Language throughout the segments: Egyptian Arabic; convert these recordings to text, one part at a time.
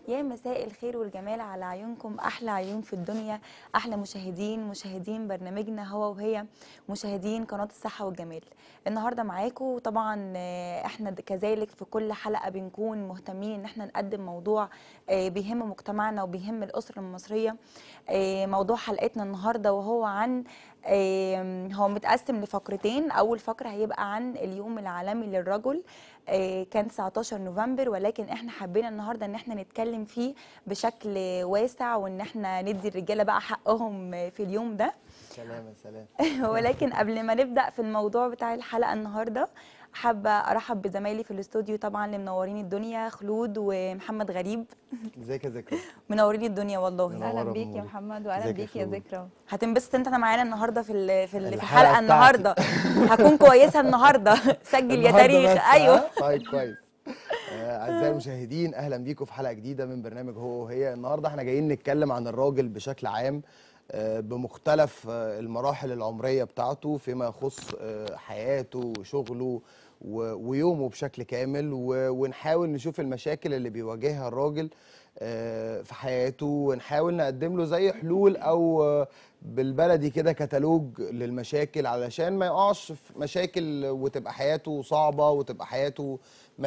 يا مساء الخير والجمال على عيونكم احلى عيون في الدنيا احلى مشاهدين مشاهدين برنامجنا هو وهي مشاهدين قناه الصحه والجمال النهارده معاكم طبعا آه، احنا د- كذلك في كل حلقه بنكون مهتمين ان احنا نقدم موضوع آه، بيهم مجتمعنا وبيهم الاسره المصريه آه، موضوع حلقتنا النهارده وهو عن آم، هو متقسم لفقرتين اول فقره هيبقى عن اليوم العالمي للرجل آه، كان 19 نوفمبر ولكن احنا حبينا النهارده ان احنا نتكلم فيه بشكل واسع وان احنا ندي الرجاله بقى حقهم في اليوم ده سلام يا سلام ولكن قبل ما نبدا في الموضوع بتاع الحلقه النهارده حابه ارحب بزمايلي في الاستوديو طبعا اللي منورين الدنيا خلود ومحمد غريب ازيك يا ذكرى منورين الدنيا والله منورة اهلا بيك يا بنورك. محمد واهلا ازيك يا بيك يا فلول؟ ذكرى هتنبسط انت معانا النهارده في ال- في ال- في الحلقة الحلقه النهارده هكون كويسه النهارده سجل يا النهاردة تاريخ بس، ايوه ها؟ طيب كويس آه، اعزائي المشاهدين اهلا بيكم في حلقه جديده من برنامج هو وهي النهارده احنا جايين نتكلم عن الراجل بشكل عام آه، بمختلف آه، المراحل العمريه بتاعته فيما يخص آه، حياته وشغله و- ويومه بشكل كامل و- ونحاول نشوف المشاكل اللي بيواجهها الراجل آه، في حياته ونحاول نقدم له زي حلول او آه، بالبلدي كده كتالوج للمشاكل علشان ما يقعش في مشاكل وتبقى حياته صعبة وتبقى حياته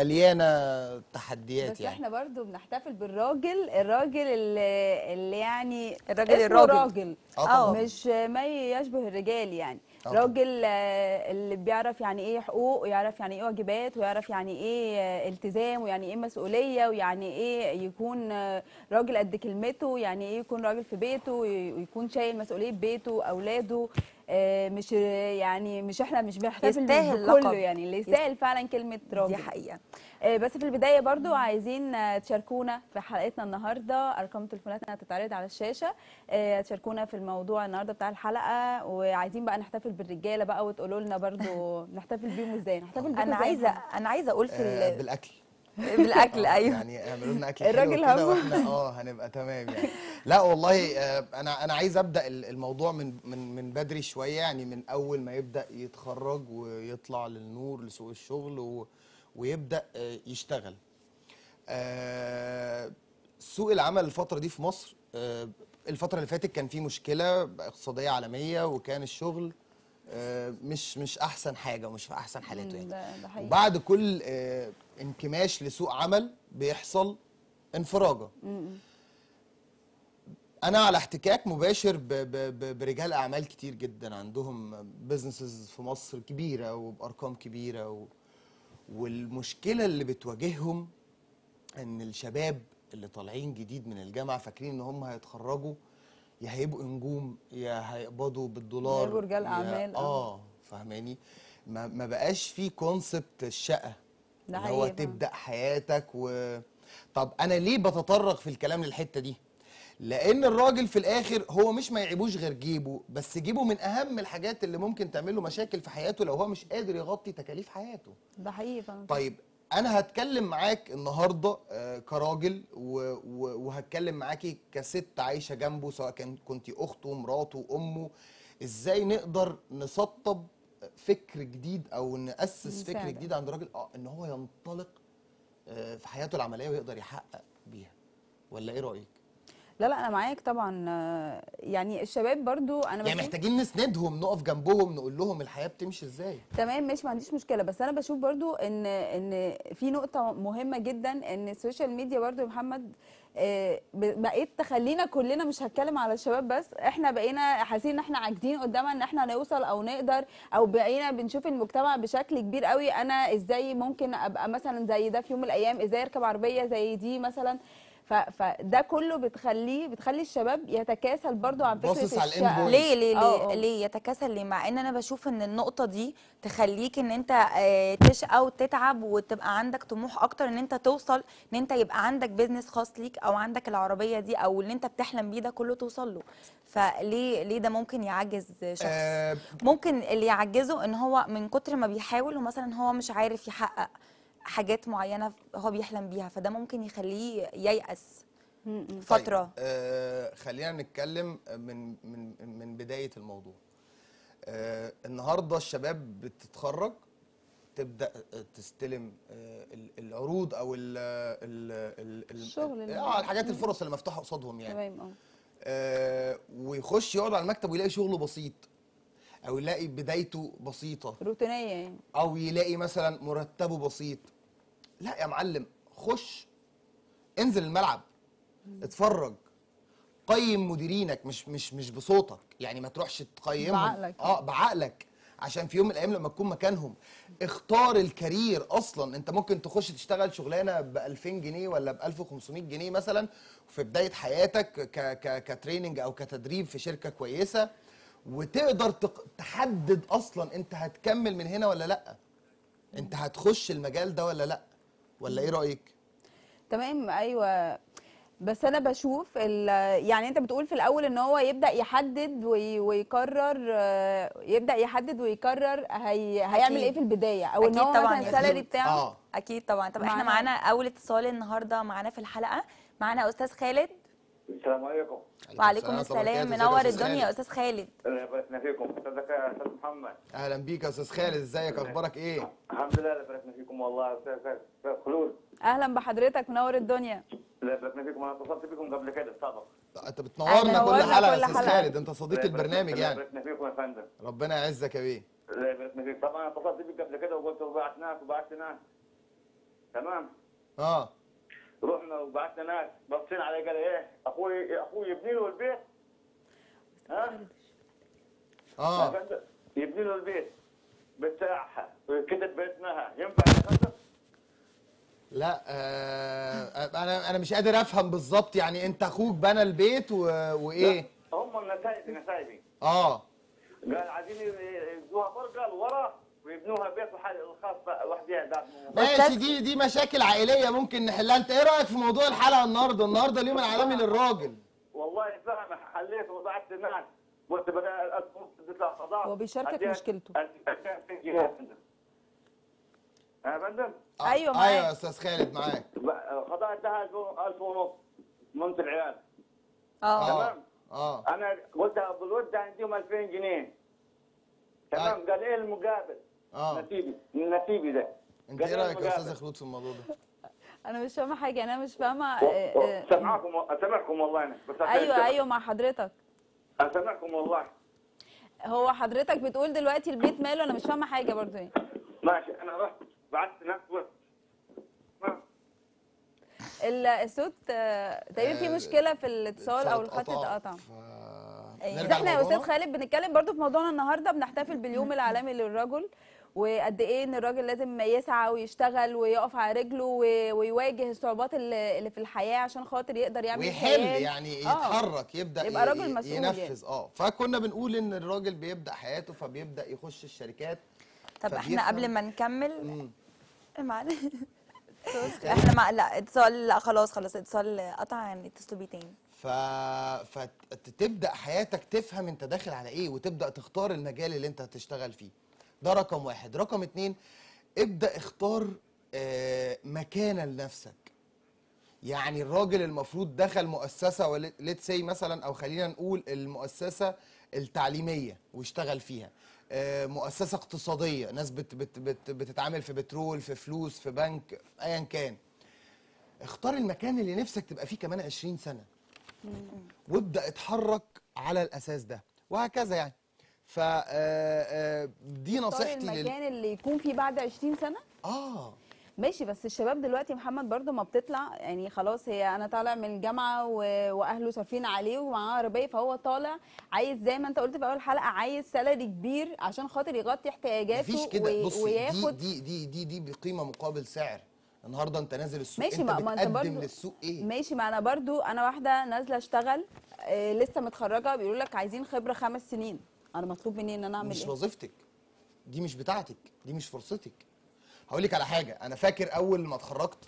مليانة تحديات بس يعني احنا برضو بنحتفل بالراجل الراجل اللي, اللي يعني الراجل اسمه الراجل. راجل اه طبعا مش ما يشبه الرجال يعني آه طبعاً. راجل آه، اللي بيعرف يعني ايه حقوق ويعرف يعني ايه واجبات ويعرف يعني ايه آه، التزام ويعني ايه مسؤوليه ويعني ايه يكون آه، راجل قد كلمته يعني ايه يكون راجل في بيته وي- ويكون شايل مسؤوليه بيته اولاده آه، مش يعني مش احنا مش بنحتفل يستاهل بكله لقب. يعني اللي يستاهل فعلا كلمه راجل دي حقيقه آه، بس في البدايه برضو عايزين آه، تشاركونا في حلقتنا النهارده ارقام تليفوناتنا هتتعرض على الشاشه آه، تشاركونا في الموضوع النهارده بتاع الحلقه وعايزين بقى نحتفل بالرجاله بقى وتقولوا لنا برضو نحتفل بيهم ازاي نحتفل بيكم انا إزاي يا عايزه محمد؟ انا عايزه اقول في آه ال- بالاكل بالاكل آه، ايوه يعني اعملوا لنا اكل الراجل حلو كده همه. واحنا اه هنبقى تمام يعني لا والله آه، انا انا عايز ابدا ال- الموضوع من من من بدري شويه يعني من اول ما يبدا يتخرج ويطلع للنور لسوق الشغل و ويبدا آه، يشتغل آه، سوق العمل الفتره دي في مصر آه، الفتره اللي فاتت كان في مشكله اقتصاديه عالميه وكان الشغل آه، مش مش احسن حاجه ومش في احسن حالاته يعني ده ده حقيقي وبعد كل آه، انكماش لسوق عمل بيحصل انفراجه م- انا على احتكاك مباشر ب ب ب برجال اعمال كتير جدا عندهم بيزنسز في مصر كبيره وبارقام كبيره و والمشكله اللي بتواجههم ان الشباب اللي طالعين جديد من الجامعه فاكرين ان هم هيتخرجوا يا هيبقوا نجوم يا هيقبضوا بالدولار هيبقوا رجال يا- أعمال، آه. اه فاهماني ما, ما بقاش في كونسبت الشقه ده اللي هو حقيقي فعلا. تبدا حياتك و طب انا ليه بتطرق في الكلام للحته دي لان الراجل في الاخر هو مش ما يعيبوش غير جيبه بس جيبه من اهم الحاجات اللي ممكن تعمل له مشاكل في حياته لو هو مش قادر يغطي تكاليف حياته ده حقيقي فعلا طيب انا هتكلم معاك النهارده آه، كراجل و- و- وهتكلم معاكي كست عايشه جنبه سواء كان كنت اخته مراته امه ازاي نقدر نسطب فكر جديد او ناسس فكر نساعده. جديد عند الراجل اه ان هو ينطلق آه، في حياته العمليه ويقدر يحقق بيها ولا ايه رايك لا لا انا معاك طبعا آه، يعني الشباب برضو انا يعني بشوف- محتاجين نسندهم نقف جنبهم نقول لهم الحياه بتمشي ازاي تمام ماشي ما عنديش مشكله بس انا بشوف برضو ان ان في نقطه مهمه جدا ان السوشيال ميديا برضو يا محمد آه، ب- بقيت تخلينا كلنا مش هتكلم على الشباب بس احنا بقينا حاسين ان احنا عاجزين قدامها ان احنا نوصل او نقدر او بقينا بنشوف المجتمع بشكل كبير قوي انا ازاي ممكن ابقى مثلا زي ده في يوم من الايام ازاي اركب عربيه زي دي مثلا ف- فده كله بتخليه بتخلي الشباب يتكاسل برضو عن فكره باصص على الشقة. الإند ليه ليه آه، ليه, آه. ليه يتكاسل ليه مع ان انا بشوف ان النقطه دي تخليك ان انت آه، تشقى وتتعب وتبقى عندك طموح اكتر ان انت توصل ان انت يبقى عندك بيزنس خاص ليك او عندك العربيه دي او اللي انت بتحلم بيه ده كله توصل له فليه ليه ده ممكن يعجز شخص آه ممكن اللي يعجزه ان هو من كتر ما بيحاول ومثلا هو مش عارف يحقق حاجات معينه هو بيحلم بيها فده ممكن يخليه ييأس م- م. فتره طيب آه خلينا نتكلم من من من بدايه الموضوع آه النهارده الشباب بتتخرج تبدا تستلم آه، ال- العروض او ال ال ال ال- الشغل اللي- اه الحاجات الفرص اللي مفتوحه قصادهم يعني تمام اه آه، ويخش يقعد على المكتب ويلاقي شغله بسيط او يلاقي بدايته بسيطه روتينيه يعني او يلاقي مثلا مرتبه بسيط لا يا معلم خش انزل الملعب اتفرج قيم مديرينك مش مش مش بصوتك يعني ما تروحش تقيمهم بعقلك. اه بعقلك عشان في يوم من الايام لما تكون مكانهم اختار الكارير اصلا انت ممكن تخش تشتغل شغلانه ب 2000 جنيه ولا ب 1500 جنيه مثلا في بدايه حياتك ك ك كتريننج او كتدريب في شركه كويسه وتقدر تق- تحدد اصلا انت هتكمل من هنا ولا لا انت هتخش المجال ده ولا لا ولا ايه رايك تمام ايوه بس انا بشوف ال- يعني انت بتقول في الاول ان هو يبدا يحدد وي- ويقرر آه، يبدا يحدد ويقرر هي هيعمل أكيد. ايه في البدايه او ان أكيد هو طبعاً مثلا يا السالري زينب. بتاعه اه اكيد طبعا طب احنا معانا- معانا اول اتصال النهارده معانا في الحلقه معانا استاذ خالد السلام عليكم وعليكم السلام ورحمة الله السلام وبركاته. منور ازيك يا أستاذ الدنيا يا خالد؟ استاذ خالد الله يباركنا فيكم ازيك يا استاذ محمد اهلا بيك يا استاذ خالد ازيك اخبارك ايه الحمد لله الله يباركنا فيكم والله استاذ استاذ خلود اهلا بحضرتك منور الدنيا الله يباركنا فيكم انا اتصلت بكم قبل كده سبق انت بتنورنا كل نورنا حلقه كل يا استاذ حلقة. خالد انت صديق الله يبارك- البرنامج الله يعني يباركنا فيكم يا فندم ربنا يعزك يا بيه الله يباركنا فيك طبعا انا اتصلت بك قبل كده وقلت وبعت ناس وبعت ناس تمام اه رحنا وبعتنا ناس باصين علي قال ايه اخوي اخوي يبني له البيت ها يا اه فندم يبني له البيت بتاعها كتب باسمها ينفع يا فندم؟ لا آه انا انا مش قادر افهم بالظبط يعني انت اخوك بنى البيت و... وايه هم النسايبي نسايبي اه قال عايزين يدوها فرقه لورا ويبنوها بيت وحال- الخاص بقى وحديها ده ماشي دي دي مشاكل عائليه ممكن نحلها انت ايه رايك في موضوع الحلقه النهارده النهارده اليوم العالمي للراجل والله فاهم حليت وبعت الناس قلت بقى تطلع قضاء هو بيشاركك أديها- مشكلته. أديها 2000 جنيه يا فندم يا فندم آه، أيوة معاك. ايوه يا استاذ خالد معاك قضاء اداها 1000 ونص منت العيال اه اه تمام. اه انا قلت بالود عندهم 2000 جنيه تمام قال ايه المقابل؟ اه نسيبي نسيبي ده انت قال ايه رايك يا المقابل؟ استاذ خلود في الموضوع ده انا مش فاهمه حاجه انا مش فاهمه و- آه، و- آه، سامعكم سامعكم والله انا بس عشان ايوه كده. ايوه مع حضرتك انا سامعكم والله هو حضرتك بتقول دلوقتي البيت ماله انا مش فاهمه حاجه برضو يعني ماشي انا رحت بعت ناس و- ما- ال- الصوت آه، تقريبا في آه، مشكله في الاتصال او اتصال الخط اتقطع ف- أيوة. بس نرجع احنا يا استاذ لموضوعنا؟ خالد بنتكلم برضو في موضوعنا النهارده بنحتفل باليوم العالمي للرجل وقد ايه ان الراجل لازم يسعى ويشتغل ويقف على رجله و- ويواجه الصعوبات اللي اللي في الحياه عشان خاطر يقدر يعمل ويحل كيان. يعني آه. يتحرك يبدا يبقى ي- راجل ي- مسؤول ينفذ اه فكنا بنقول ان الراجل بيبدا حياته فبيبدا يخش الشركات طب احنا فبيفهم. قبل ما نكمل مم. معلش احنا مع لا اتصال لا خلاص خلاص اتصال قطع يعني اتصلوا بيه تاني ف... فتبدا حياتك تفهم انت داخل على ايه وتبدا تختار المجال اللي انت هتشتغل فيه ده رقم واحد رقم اتنين ابدا اختار آه، مكانه لنفسك يعني الراجل المفروض دخل مؤسسه وليت سي مثلا او خلينا نقول المؤسسه التعليميه واشتغل فيها آه، مؤسسه اقتصاديه ناس بت بت بت بتتعامل في بترول في فلوس في بنك ايا كان اختار المكان اللي نفسك تبقى فيه كمان 20 سنه وابدا اتحرك على الاساس ده وهكذا يعني ف آه، آه، دي اختار نصيحتي لل المكان اللي يكون فيه بعد 20 سنه اه ماشي بس الشباب دلوقتي يا محمد برضو ما بتطلع يعني خلاص هي انا طالع من الجامعه و... واهله صارفين عليه ومعاه عربيه فهو طالع عايز زي ما انت قلت في اول حلقه عايز سالري كبير عشان خاطر يغطي احتياجاته مفيش كده وي- بصي وياخد دي دي دي دي دي بقيمه مقابل سعر النهارده انت نازل السوق ماشي انت ما, ما انت بتقدم برضو للسوق ايه ماشي ما انا برضو انا واحده نازله اشتغل آه لسه متخرجه بيقولوا لك عايزين خبره خمس سنين انا مطلوب مني ان انا اعمل مش ايه وظيفتك دي مش بتاعتك دي مش فرصتك هقول لك على حاجه انا فاكر اول ما اتخرجت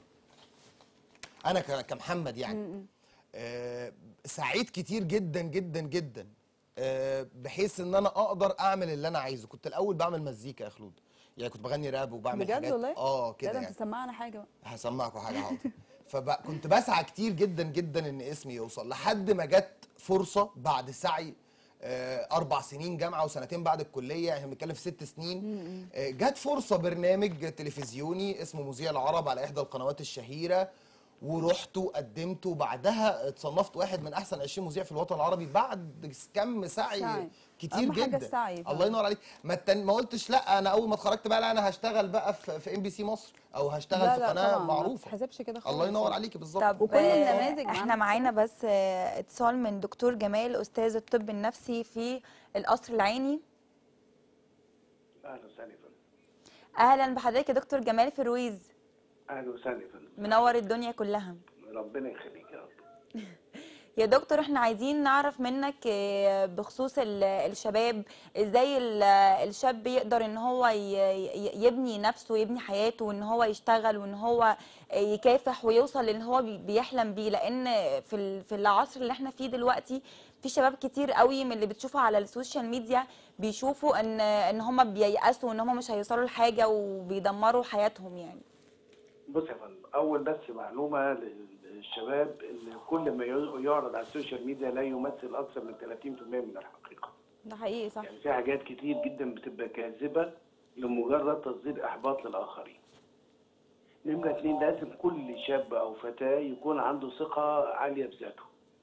انا ك- كمحمد يعني آه سعيت كتير جدا جدا جدا آه بحيث ان انا اقدر اعمل اللي انا عايزه كنت الاول بعمل مزيكا يا خلود يعني كنت بغني راب وبعمل بجد حاجات والله اه لا كده ده يعني انت سمعنا حاجه بقى هسمعكم حاجه حاضر فكنت بسعى كتير جدا جدا ان اسمي يوصل لحد ما جت فرصه بعد سعي آه، اربع سنين جامعه وسنتين بعد الكليه يعني احنا بنتكلم في ست سنين آه، جت فرصه برنامج تلفزيوني اسمه مذيع العرب على احدى القنوات الشهيره ورحت وقدمت وبعدها اتصنفت واحد من احسن 20 مذيع في الوطن العربي بعد كم سعي سعي. كتير أهم حاجة جدا السعي فعلا. الله ينور عليك ما التن... ما قلتش لا انا اول ما اتخرجت بقى لا انا هشتغل بقى في في ام بي سي مصر او هشتغل لا في لا قناه طبعا ما معروفه تتحسبش كده خالص الله ينور عليكي بالظبط طب وكل آه، النماذج احنا معانا معانا بس آه، اتصال من دكتور جمال استاذ الطب النفسي في القصر العيني اهلا وسهلا يا فندم اهلا بحضرتك يا دكتور جمال فرويز اهلا وسهلا يا فندم منور الدنيا كلها ربنا يخليك يا رب يا دكتور احنا عايزين نعرف منك آه، بخصوص ال- الشباب ازاي ال- الشاب يقدر ان هو ي- ي- يبني نفسه ويبني حياته وان هو يشتغل وان هو يكافح ويوصل للي هو بي- بيحلم بيه لان في ال- في العصر اللي احنا فيه دلوقتي في شباب كتير قوي من اللي بتشوفه على السوشيال ميديا بيشوفوا ان ان هم بييأسوا ان هم مش هيوصلوا لحاجه وبيدمروا حياتهم يعني بص يا فندم اول بس معلومه للشباب ان كل ما يعرض على السوشيال ميديا لا يمثل اكثر من 30% من الحقيقه ده حقيقي صح يعني في حاجات كتير جدا بتبقى كاذبه لمجرد تصدير احباط للاخرين نمرة اتنين لازم كل شاب او فتاة يكون عنده ثقة عالية بذاته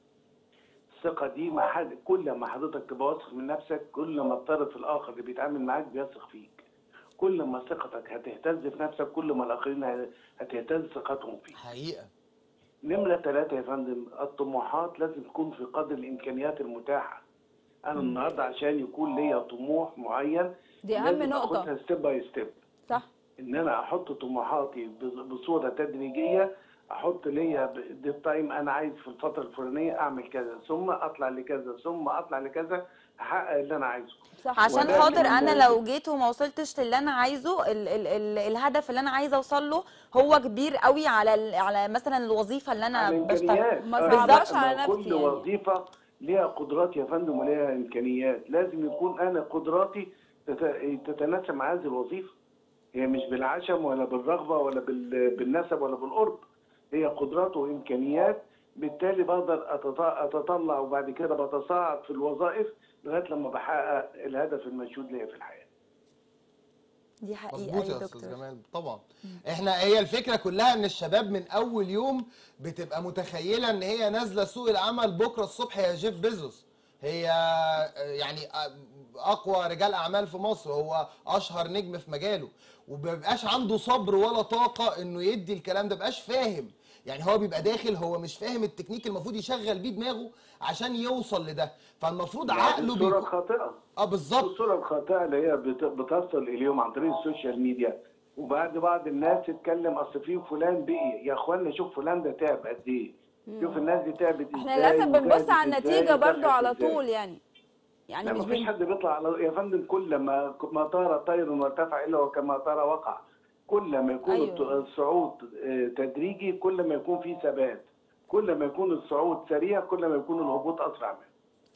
الثقة دي ما حد كل ما حضرتك تبقى واثق من نفسك كل ما الطرف الآخر اللي بيتعامل معاك بيثق فيك كل ما ثقتك هتهتز في نفسك كل ما الآخرين ه- هتهتز ثقتهم فيك حقيقه نمرة ثلاثة يا فندم الطموحات لازم تكون في قدر الإمكانيات المتاحة أنا النهاردة عشان يكون ليا طموح معين دي أهم لازم نقطة. أخدها ستيب باي ستيب صح ان انا احط طموحاتي ب- بصوره تدريجيه احط ليا دي تايم انا عايز في الفتره الفلانيه اعمل كذا ثم اطلع لكذا ثم اطلع لكذا احقق اللي انا عايزه صح عشان ولكن خاطر انا لازم- لو جيت وما وصلتش للي انا عايزه ال ال ال الهدف اللي انا عايزه اوصل له هو كبير قوي على ال على مثلا الوظيفه اللي انا على بشتغل الامكانيات ما أنا صعبهاش لا، على ما نفسي كل يعني. وظيفه ليها قدرات يا فندم وليها امكانيات لازم يكون انا قدراتي تت- تتناسب مع هذه الوظيفه هي مش بالعشم ولا بالرغبه ولا بال- بالنسب ولا بالقرب هي قدرات وامكانيات بالتالي بقدر أتط- اتطلع وبعد كده بتصاعد في الوظائف لغايه لما بحقق الهدف المنشود ليا في الحياه دي حقيقه مظبوط يا يا استاذ دكتور جمال طبعا احنا هي الفكره كلها ان الشباب من اول يوم بتبقى متخيله ان هي نازله سوق العمل بكره الصبح يا جيف بيزوس هي آه، يعني آه، اقوى رجال اعمال في مصر هو اشهر نجم في مجاله ومبيبقاش عنده صبر ولا طاقه انه يدي الكلام ده مبقاش فاهم يعني هو بيبقى داخل هو مش فاهم التكنيك المفروض يشغل بيه دماغه عشان يوصل لده فالمفروض عقله الصوره بيكون الخاطئه اه بالظبط الصورة الخاطئة اللي هي بت- بتصل اليوم عن طريق السوشيال ميديا وبعد بعض الناس تتكلم اصل في فلان بقي يا اخوانا شوف فلان ده تعب قد ايه شوف الناس دي تعبت احنا ازاي للاسف بنبص وجاهدت على إزاي النتيجه برضو ودخلت على إزاي. طول يعني يعني لا مش مفيش بن... حد بيطلع على يا فندم كل ما ما طار طير وارتفع الا وكما طار وقع كل ما يكون أيوة. أيوة. الصعود آه، تدريجي كل ما يكون في ثبات كل ما يكون الصعود سريع كل ما يكون الهبوط اسرع منه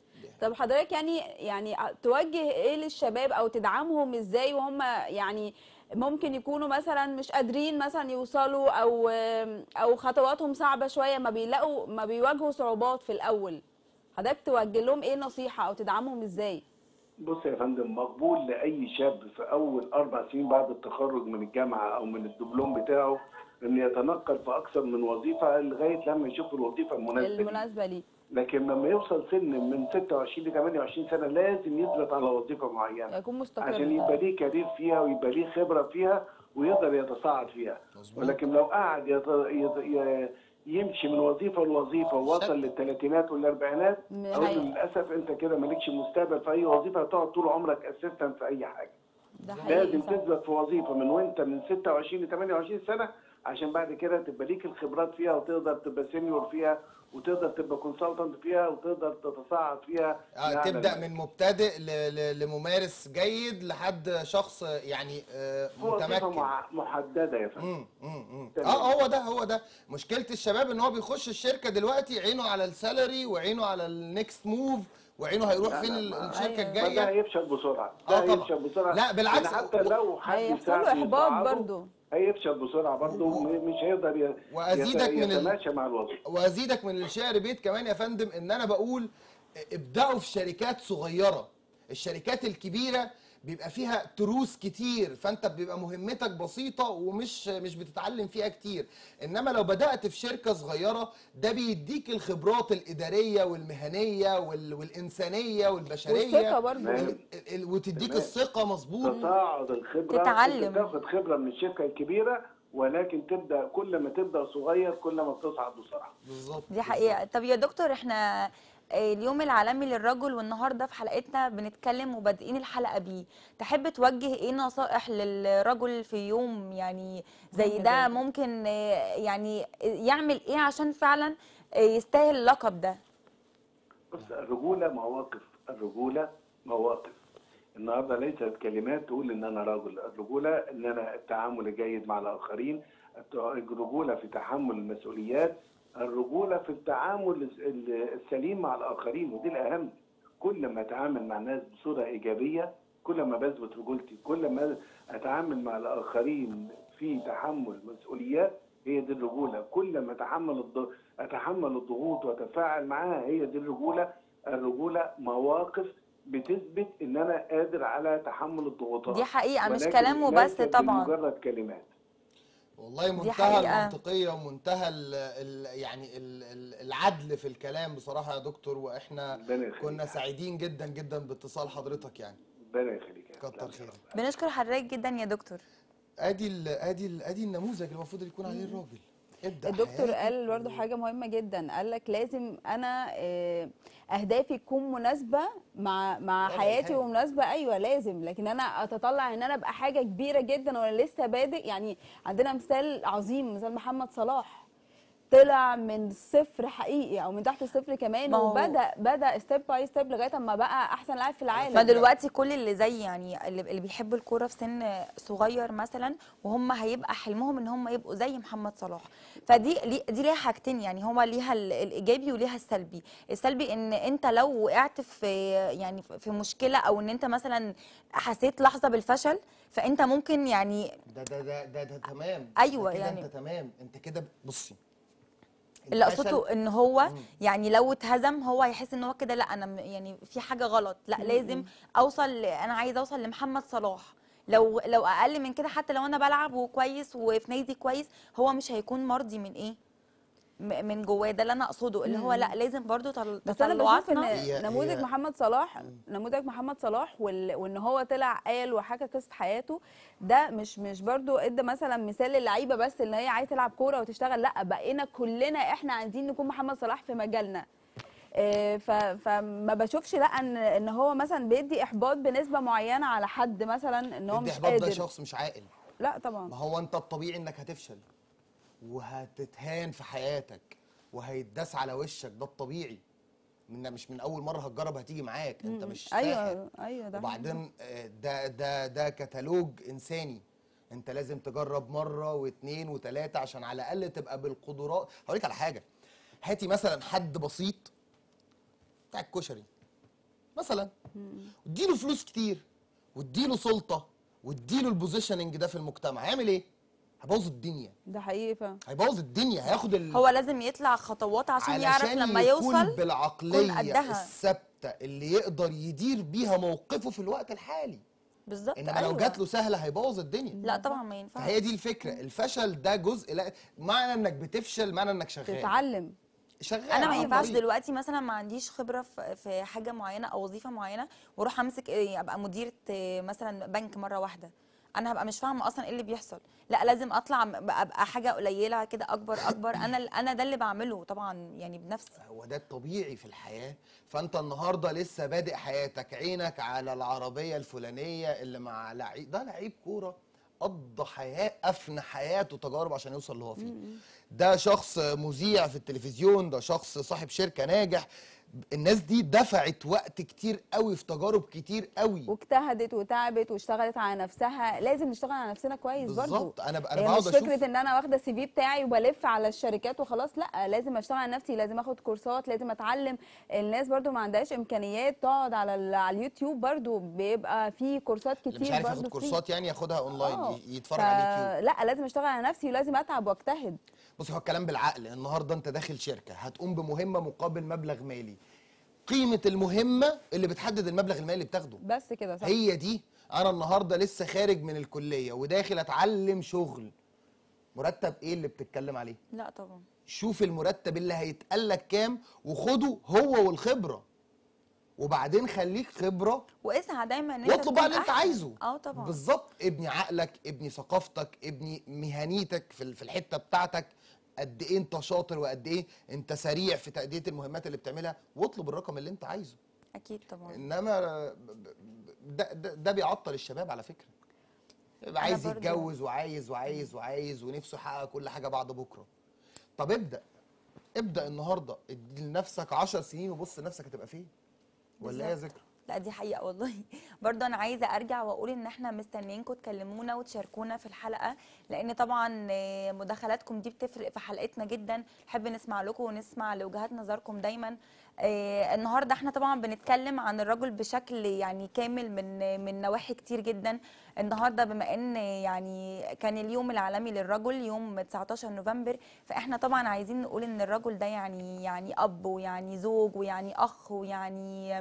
طب حضرتك يعني يعني توجه ايه للشباب او تدعمهم ازاي وهم يعني ممكن يكونوا مثلا مش قادرين مثلا يوصلوا او او خطواتهم صعبه شويه ما بيلاقوا ما بيواجهوا صعوبات في الاول حضرتك توجه لهم ايه نصيحه او تدعمهم ازاي بص يا فندم مقبول لاي شاب في اول اربع سنين بعد التخرج من الجامعه او من الدبلوم بتاعه ان يتنقل في اكثر من وظيفه لغايه لما يشوف الوظيفه المناسبه ليه. المناسبه ليه لكن لما يوصل سن من 26 ل 28 سنه لازم يثبت على وظيفه معينه يكون مستقر عشان يبقى ليه كارير فيها ويبقى ليه خبره فيها ويقدر يتصاعد فيها مظبوط. ولكن لو قعد يت... يت... ي- يمشي من وظيفه لوظيفه ووصل للثلاثينات والاربعينات م- اقول له هي- للاسف انت كده مالكش مستقبل في اي وظيفه هتقعد طول عمرك اسيستنت في اي حاجه ده حقيقي لازم صح. تثبت في وظيفه من وانت من 26 ل 28 سنه عشان بعد كده تبقى ليك الخبرات فيها وتقدر تبقى سينيور فيها وتقدر تبقى كونسلتنت فيها وتقدر تتصاعد فيها آه، لأعلى تبدا المجال. من مبتدئ ل- ل- لممارس جيد لحد شخص يعني آه، في وظيفه متمكن مع- محدده يا فندم مم، مم، مم. تمام. اه هو ده هو ده مشكله الشباب ان هو بيخش الشركه دلوقتي عينه على السالري وعينه على النكست موف وعينه هيروح لا، فين لا، ال- ما- الشركه أيوة. فده الجايه هيفشل بسرعه آه، ده طبعا. هيفشل بسرعه لا، بالعكس. لأن حتى لو حد هيحصل له يساعده إحباط يصعده، برضه. هيفشل بسرعه برضه م- مش هيقدر ي- وأزيدك يت- من ال- يتماشى مع الوظيفه وازيدك من الشعر بيت كمان يا فندم ان انا بقول ابداوا في شركات صغيره الشركات الكبيره بيبقى فيها تروس كتير فانت بيبقى مهمتك بسيطه ومش مش بتتعلم فيها كتير انما لو بدات في شركه صغيره ده بيديك الخبرات الاداريه والمهنيه وال... والانسانيه والبشريه والثقة برضو. ال- ال- وتديك تمام. الثقه مظبوط تصاعد الخبره تتعلم. أنت تاخد خبره من الشركه الكبيره ولكن تبدا كل ما تبدا صغير كل ما بتصعد بسرعه بالظبط دي حقيقة طب يا دكتور احنا آه، اليوم العالمي للرجل والنهارده في حلقتنا بنتكلم وبادئين الحلقة بيه تحب توجه ايه نصائح للرجل في يوم يعني زي مهم ده جداً. ممكن آه، يعني يعمل ايه عشان فعلا آه، يستاهل اللقب ده بص الرجوله مواقف الرجوله مواقف النهارده ليست كلمات تقول ان انا راجل الرجوله ان انا التعامل الجيد مع الاخرين الت- الرجوله في تحمل المسؤوليات الرجوله في التعامل الس- ال- السليم مع الاخرين ودي الاهم كل ما اتعامل مع الناس بصوره ايجابيه كل ما بثبت رجولتي كل ما اتعامل مع الاخرين في تحمل مسؤوليات هي دي الرجوله كل ما اتحمل الض... اتحمل الضغوط واتفاعل معاها هي دي الرجوله الرجوله مواقف بتثبت ان انا قادر على تحمل الضغوطات دي حقيقة مش ولكن كلام وبس ليست طبعا مجرد كلمات والله منتهى حقيقة. المنطقية ومنتهى ال ال يعني ال ال العدل في الكلام بصراحة يا دكتور واحنا ربنا يخليك. كنا سعيدين جدا جدا باتصال حضرتك يعني ربنا يخليك يا كتر أهلا خيرك. وسهلا. بنشكر حضرتك جدا يا دكتور ادي ال ادي ال ادي النموذج اللي المفروض يكون عليه الراجل ابدا الدكتور حياتك قال برضه حاجه مهمه جدا قال لك لازم انا آه، اهدافي تكون مناسبه مع مع وضع حياتي الحالي. ومناسبه ايوه لازم لكن انا اتطلع ان انا ابقى حاجه كبيره جدا وانا لسه بادئ يعني عندنا مثال عظيم مثال محمد صلاح طلع من الصفر حقيقي او من تحت الصفر كمان ما هو- وبدا بدا ستيب باي ستيب لغايه اما بقى احسن لاعب في العالم ما دلوقتي كل اللي زي يعني اللي, اللي بيحبوا الكوره في سن صغير مثلا وهم هيبقى حلمهم ان هم يبقوا زي محمد صلاح فدي لي- دي ليها حاجتين يعني هما ليها ال- الايجابي وليها السلبي السلبي ان انت لو وقعت في يعني في مشكله او ان انت مثلا حسيت لحظه بالفشل فانت ممكن يعني ده ده ده ده, ده تمام أيوة ده كده يعني. انت تمام انت كده بصي اللي الفشل- اقصده ان هو يعني لو اتهزم هو هيحس ان هو كده لا انا م- يعني في حاجه غلط لا لازم اوصل ل- انا عايز اوصل لمحمد صلاح لو لو اقل من كده حتى لو انا بلعب وكويس وفي نادي كويس هو مش هيكون مرضي من ايه م- من جواه ده اللي انا اقصده اللي هو لا لازم برضو تل- بس انا بشوف ان تطلعاتنا هي- نموذج هي- محمد صلاح نموذج محمد صلاح وال... وان هو طلع قال وحكى قصه حياته ده مش مش برضو ادى مثلا مثال للعيبه بس اللي هي عايزه تلعب كوره وتشتغل لا بقينا كلنا احنا عايزين نكون محمد صلاح في مجالنا آه، ف... فما بشوفش لا ان ان هو مثلا بيدي احباط بنسبه معينه على حد مثلا ان هو ادي مش احباط ده قادر شخص مش عاقل لا طبعا ما هو انت الطبيعي انك هتفشل وهتتهان في حياتك وهيتداس على وشك ده الطبيعي من مش من اول مره هتجرب هتيجي معاك انت مش ساحر ايوه ايوه ده وبعدين آه، ده ده ده كتالوج انساني انت لازم تجرب مره واثنين وثلاثه عشان على الاقل تبقى بالقدرات هقول لك على حاجه هاتي مثلا حد بسيط بتاع الكشري مثلا اديله فلوس كتير واديله سلطه واديله البوزيشننج ده في المجتمع هيعمل ايه؟ هيبوظ الدنيا ده حقيقي فعلا هيبوظ الدنيا هياخد ال... هو لازم يطلع خطوات عشان يعرف علشان لما يكون يوصل يكون بالعقليه قدها. الثابته اللي يقدر يدير بيها موقفه في الوقت الحالي بالظبط انما أيوة. لو جات له سهله هيبوظ الدنيا لا طبعا ما ينفعش فهي دي الفكره الفشل ده جزء لا معنى انك بتفشل معنى انك شغال تتعلم شغال انا ما على ينفعش طريق. دلوقتي مثلا ما عنديش خبره في في حاجه معينه او وظيفه معينه واروح امسك إيه، ابقى مديره إيه، مثلا بنك مره واحده انا هبقى مش فاهمه اصلا ايه اللي بيحصل لا لازم اطلع م- ابقى حاجه قليله كده اكبر اكبر انا انا ده اللي بعمله طبعا يعني بنفسي هو ده الطبيعي في الحياه فانت النهارده لسه بادئ حياتك عينك على العربيه الفلانيه اللي مع لعيب ده لعيب كوره قضى حياه افنى حياته تجارب عشان يوصل اللي هو فيه ده شخص مذيع في التلفزيون ده شخص صاحب شركه ناجح الناس دي دفعت وقت كتير قوي في تجارب كتير قوي واجتهدت وتعبت واشتغلت على نفسها لازم نشتغل على نفسنا كويس برضو بالظبط انا انا هي بقعد مش اشوف فكره ان انا واخده السي في بتاعي وبلف على الشركات وخلاص لا لازم اشتغل على نفسي لازم اخد كورسات لازم اتعلم الناس برضو ما عندهاش امكانيات تقعد على ال- على اليوتيوب برضو بيبقى في كورسات اللي كتير مش عارف برضو ياخد free. كورسات يعني ياخدها اونلاين آه. ي- يتفرج ف- على اليوتيوب لا لازم اشتغل على نفسي ولازم اتعب واجتهد بص هو الكلام بالعقل النهارده انت داخل شركه هتقوم بمهمه مقابل مبلغ مالي قيمه المهمه اللي بتحدد المبلغ المالي اللي بتاخده بس كده صح هي دي انا النهارده لسه خارج من الكليه وداخل اتعلم شغل مرتب ايه اللي بتتكلم عليه لا طبعا شوف المرتب اللي هيتقال لك كام وخده هو والخبره وبعدين خليك خبره واسعى دايما ان انت واطلب بقى تكون اللي انت أحسن. عايزه اه طبعا بالظبط ابني عقلك ابني ثقافتك ابني مهنيتك في ال- في الحته بتاعتك قد ايه انت شاطر وقد ايه انت سريع في تاديه المهمات اللي بتعملها واطلب الرقم اللي انت عايزه اكيد طبعا انما ب- ب- ده, ده, ده بيعطل الشباب على فكره يبقى أنا عايز برضو- يتجوز وعايز وعايز وعايز ونفسه يحقق كل حاجه بعد بكره طب ابدا ابدا النهارده ادي لنفسك 10 سنين وبص نفسك هتبقى فين ولا ايه يا ذكرى لا دي حقيقة والله برضه أنا عايزة أرجع وأقول إن إحنا مستنيينكم تكلمونا وتشاركونا في الحلقة لأن طبعا آه، مداخلاتكم دي بتفرق في حلقتنا جدا نحب نسمع لكم ونسمع لوجهات نظركم دايما آه، النهارده احنا طبعا بنتكلم عن الرجل بشكل يعني كامل من من نواحي كتير جدا النهارده بما ان يعني كان اليوم العالمي للرجل يوم 19 نوفمبر فاحنا طبعا عايزين نقول ان الرجل ده يعني يعني اب ويعني زوج ويعني اخ ويعني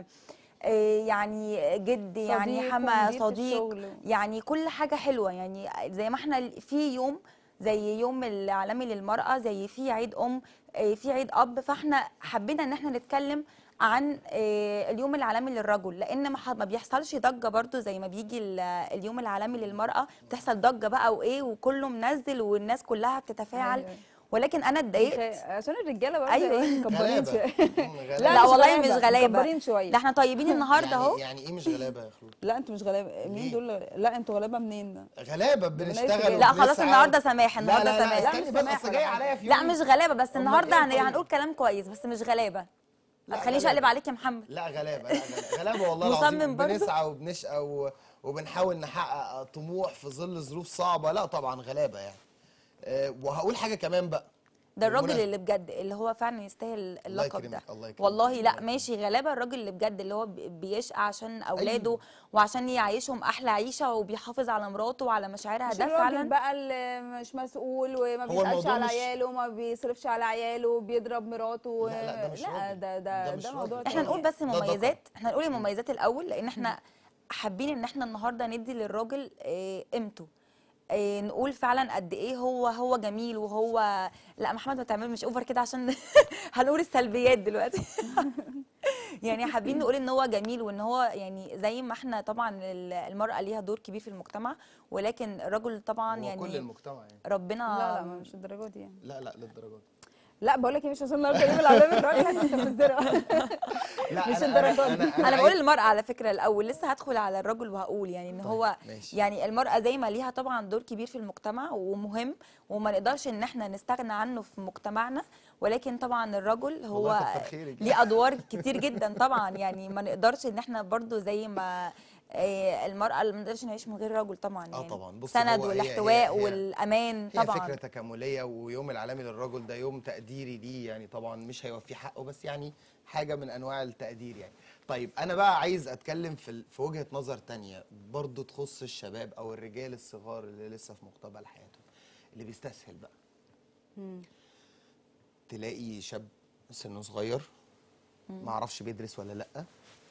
آه، يعني جد يعني صديق حما ومدير في صديق الشغل. يعني كل حاجه حلوه يعني زي ما احنا في يوم زي يوم العالمي للمراه زي في عيد ام آه، في عيد اب فاحنا حبينا ان احنا نتكلم عن آه، اليوم العالمي للرجل لان ما ح- ما بيحصلش ضجه برضو زي ما بيجي ال- اليوم العالمي للمراه بتحصل ضجه بقى وايه وكله منزل والناس كلها بتتفاعل أيوة. ولكن انا اتضايقت خ- عشان الرجاله برضه أيوة. ايه مكبرين غلابه شويه مم، لا, غلابة. لا مش والله مش غلابة، غلابه مكبرين شوية. ده احنا طيبين النهارده اهو يعني, يعني ايه مش غلابه يا خلود لا انتوا مش غلابه مين ليه؟ دول لا انتوا غلابه منين غلابه بنشتغل لا خلاص وبنسعى. النهارده سماح لا النهارده لا لا سماح استني مش بس سماح اصل ولا جاي حاجة. عليا في لا يوم. مش غلابه بس أمال النهارده إيه هن- طيب؟ هنقول كلام كويس بس مش غلابه ما لا، تخلينيش غلابة. اقلب عليك يا محمد لا غلابه لا غلابه غلابه والله مصمم العظيم برضو؟ بنسعى وبنشقى و- وبنحاول نحقق طموح في ظل ظروف صعبه لا طبعا غلابه يعني أه وهقول حاجه كمان بقى ده الراجل بالمناسبة. اللي بجد اللي هو فعلا يستاهل اللقب ده يكرمك، الله يكرمك. والله لا الله ماشي غلابه الراجل اللي بجد اللي هو بي- بيشقى عشان اولاده أيوة. وعشان يعيشهم احلى عيشه وبيحافظ على مراته وعلى مشاعرها مش ده الراجل فعلا بقى اللي مش مسؤول وما بيسالش الموضوع على مش- عياله وما بيصرفش على عياله وبيضرب مراته لا، لا، ده مش لا راجل. ده ده ده مش ده موضوع راجل. احنا تاني. نقول بس ده ذكر. مميزات احنا نقول المميزات الاول لان احنا حابين ان احنا النهارده ندي للراجل آه، قيمته آه، نقول فعلا قد ايه هو هو جميل وهو لا محمد ما تعمل مش اوفر كده عشان هنقول السلبيات دلوقتي يعني حابين نقول ان هو جميل وان هو يعني زي ما احنا طبعا ال- المراه ليها دور كبير في المجتمع ولكن الرجل طبعا هو كل يعني المجتمع يعني ربنا لا لا مش الدرجه دي يعني لا لا للدرجه دي لا بقول لك ايه مش عشان النهارده يوم العالمي للراجل هتستفزنا لا مش أنا- الدرجة أنا- دي. أنا انا بقول عايز- المرأة على فكرة الاول لسه هدخل على الرجل وهقول يعني ان طيب، هو ماشي. يعني المرأة زي ما ليها طبعا دور كبير في المجتمع ومهم وما نقدرش ان احنا نستغنى عنه في مجتمعنا ولكن طبعا الرجل هو والله كتر خيرك. ليه ادوار كتير جدا طبعا يعني ما نقدرش ان احنا برضو زي ما آه، المرأة اللي ما نقدرش نعيش من غير رجل طبعا آه يعني طبعا. بص، سند هو هي- والاحتواء هي- هي- والامان هي طبعا فكرة تكاملية ويوم العالمي للرجل ده يوم تقديري ليه يعني طبعا مش هيوفيه حقه بس يعني حاجة من أنواع التقدير يعني طيب أنا بقى عايز أتكلم في ال- في وجهة نظر تانية برضو تخص الشباب أو الرجال الصغار اللي لسه في مقتبل حياتهم اللي بيستسهل بقى تلاقي شاب سنه صغير معرفش بيدرس ولا لأ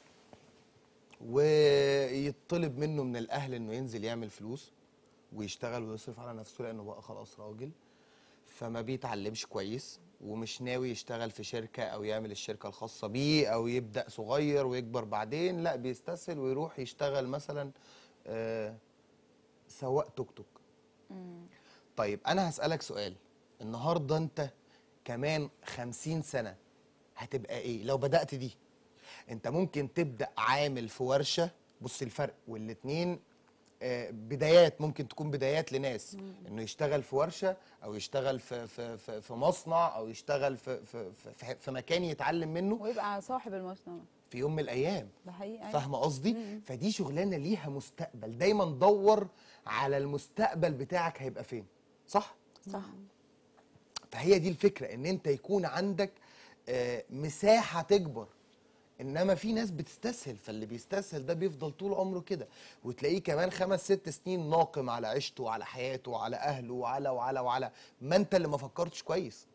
ويطلب منه من الأهل إنه ينزل يعمل فلوس ويشتغل ويصرف على نفسه لانه بقى خلاص راجل فما بيتعلمش كويس ومش ناوي يشتغل في شركة أو يعمل الشركة الخاصة بيه أو يبدأ صغير ويكبر بعدين لا بيستسهل ويروح يشتغل مثلا آه، سواق توك توك طيب أنا هسألك سؤال النهاردة أنت كمان خمسين سنة هتبقى إيه لو بدأت دي أنت ممكن تبدأ عامل في ورشة بص الفرق والاتنين آه، بدايات ممكن تكون بدايات لناس انه يشتغل في ورشه او يشتغل في في في, في مصنع او يشتغل في في في, في مكان يتعلم منه ويبقى صاحب المصنع في يوم من الايام ده حقيقي أيوة. فاهمه قصدي فدي شغلانه ليها مستقبل دايما دور على المستقبل بتاعك هيبقى فين صح صح فهي دي الفكره ان انت يكون عندك آه، مساحه تكبر انما في ناس بتستسهل فاللي بيستسهل ده بيفضل طول عمره كده وتلاقيه كمان خمس ست سنين ناقم على عيشته وعلى حياته وعلى اهله وعلى وعلى وعلى ما انت اللي ما فكرتش كويس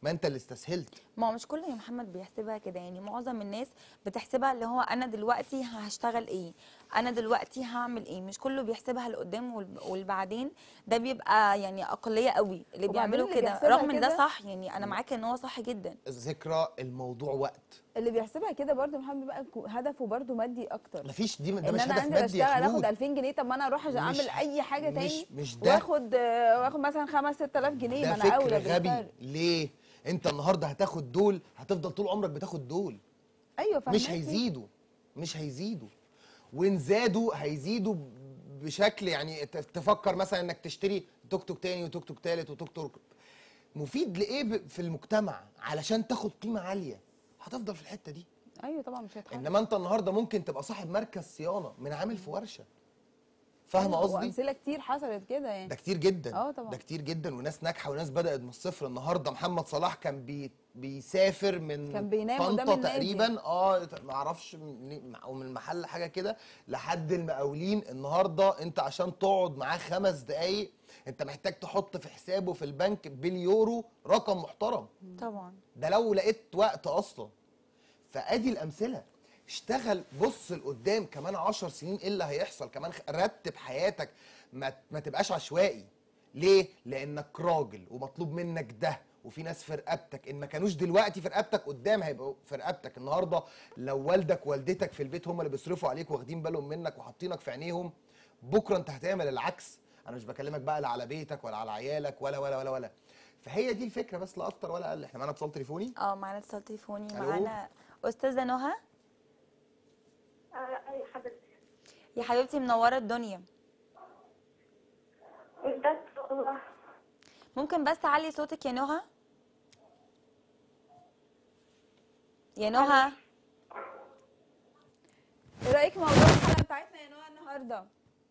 ما انت اللي استسهلت ما هو مش كله يا محمد بيحسبها كده يعني معظم الناس بتحسبها اللي هو انا دلوقتي هشتغل ايه انا دلوقتي هعمل ايه مش كله بيحسبها لقدام والب- والبعدين ده بيبقى يعني اقليه قوي اللي وبعدين بيعملوا اللي كده بيحسبها رغم ان ده كده- صح يعني انا معاك ان هو صح جدا ذكرى الموضوع وقت اللي بيحسبها كده برضو محمد بقى كو- هدفه برضو مادي اكتر مفيش دي ده ان مش انا هدف انزل مادي يا اشتغل اخد خلود 2000 جنيه طب ما انا اروح اعمل مش- اي حاجه مش- تاني مش ده. واخد آه، واخد مثلا 5 6000 جنيه ده ما انا اولى فكر غبي بالفرق. ليه انت النهارده هتاخد دول هتفضل طول عمرك بتاخد دول ايوه مش فهماكي. هيزيدوا مش هيزيدوا وان زادوا هيزيدوا بشكل يعني ت- تفكر مثلا انك تشتري توك توك تاني وتوك توك تالت وتوك توك مفيد لايه ب- في المجتمع علشان تاخد قيمه عاليه هتفضل في الحته دي ايوه طبعا مش هيتحرك انما انت النهارده ممكن تبقى صاحب مركز صيانه من عامل في ورشه فاهمه قصدي وامثله كتير حصلت كده يعني ده كتير جدا اه طبعا. ده كتير جدا وناس ناجحه وناس بدات من الصفر النهارده محمد صلاح كان بي بيسافر من كان بينام قدام طنطا النادي. تقريبا اه ما اعرفش من- او من المحل حاجه كده لحد المقاولين النهارده انت عشان تقعد معاه خمس دقايق انت محتاج تحط في حسابه في البنك باليورو رقم محترم طبعا ده لو لقيت وقت اصلا فادي الامثله اشتغل بص لقدام كمان عشر سنين ايه اللي هيحصل كمان خ- رتب حياتك ما, ما تبقاش عشوائي ليه لانك راجل ومطلوب منك ده وفي ناس في رقبتك ان ما كانوش دلوقتي في رقبتك قدام هيبقوا في رقبتك النهارده لو والدك والدتك في البيت هم اللي بيصرفوا عليك واخدين بالهم منك وحاطينك في عينيهم بكره انت هتعمل العكس انا مش بكلمك بقى لا على بيتك ولا على عيالك ولا ولا ولا ولا فهي دي الفكره بس لا اكتر ولا اقل احنا معانا اتصال تليفوني اه معانا اتصال تليفوني ألو؟ معانا استاذه نهى اي حضرتك يا حبيبتي منوره الدنيا بس والله ممكن بس تعلي صوتك يا نهى يا نهى ايه رايك في موضوع الحلقه بتاعتنا يا نوع النهارده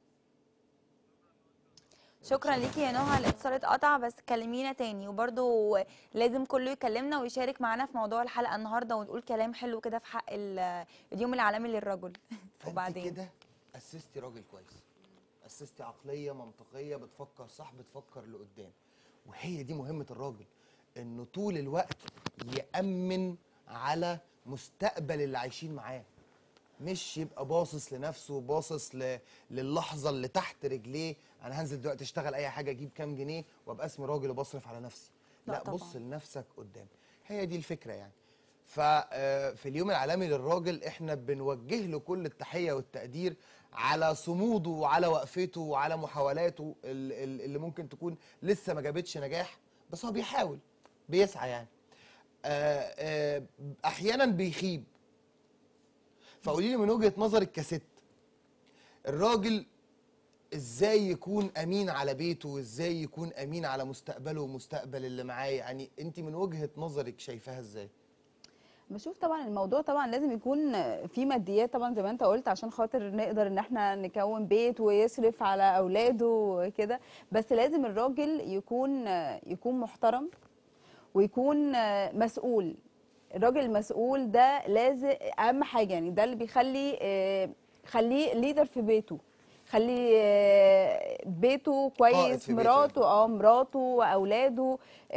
شكرا ليكي يا نهى الاتصال اتقطع بس كلمينا تاني وبرده لازم كله يكلمنا ويشارك معانا في موضوع الحلقه النهارده ونقول كلام حلو كده في حق ال- اليوم العالمي للرجل فانت وبعدين كده اسستي راجل كويس اسستي عقليه منطقيه بتفكر صح بتفكر لقدام وهي دي مهمه الراجل انه طول الوقت يامن على مستقبل اللي عايشين معاه مش يبقى باصص لنفسه باصص ل... للحظه اللي تحت رجليه انا هنزل دلوقتي اشتغل اي حاجه اجيب كام جنيه وابقى اسمي راجل وبصرف على نفسي لا لا, طبعاً. بص لنفسك قدام هي دي الفكره يعني ففي اليوم العالمي للراجل احنا بنوجه له كل التحيه والتقدير على صموده وعلى وقفته وعلى محاولاته ال- ال- اللي ممكن تكون لسه ما جابتش نجاح بس هو بيحاول بيسعى يعني آه، آه، احيانا بيخيب فقولي لي من وجهه نظرك كست الراجل ازاي يكون امين على بيته وازاي يكون امين على مستقبله ومستقبل اللي معاه يعني انت من وجهه نظرك شايفاها ازاي بشوف طبعا الموضوع طبعا لازم يكون في ماديات طبعا زي ما انت قلت عشان خاطر نقدر ان احنا نكون بيت ويصرف على اولاده وكده بس لازم الراجل يكون يكون محترم ويكون مسؤول الراجل المسؤول ده لازم اهم حاجه يعني ده اللي بيخلي آه، خليه ليدر في بيته خلي آه، بيته قائد كويس في بيته مراته اه مراته واولاده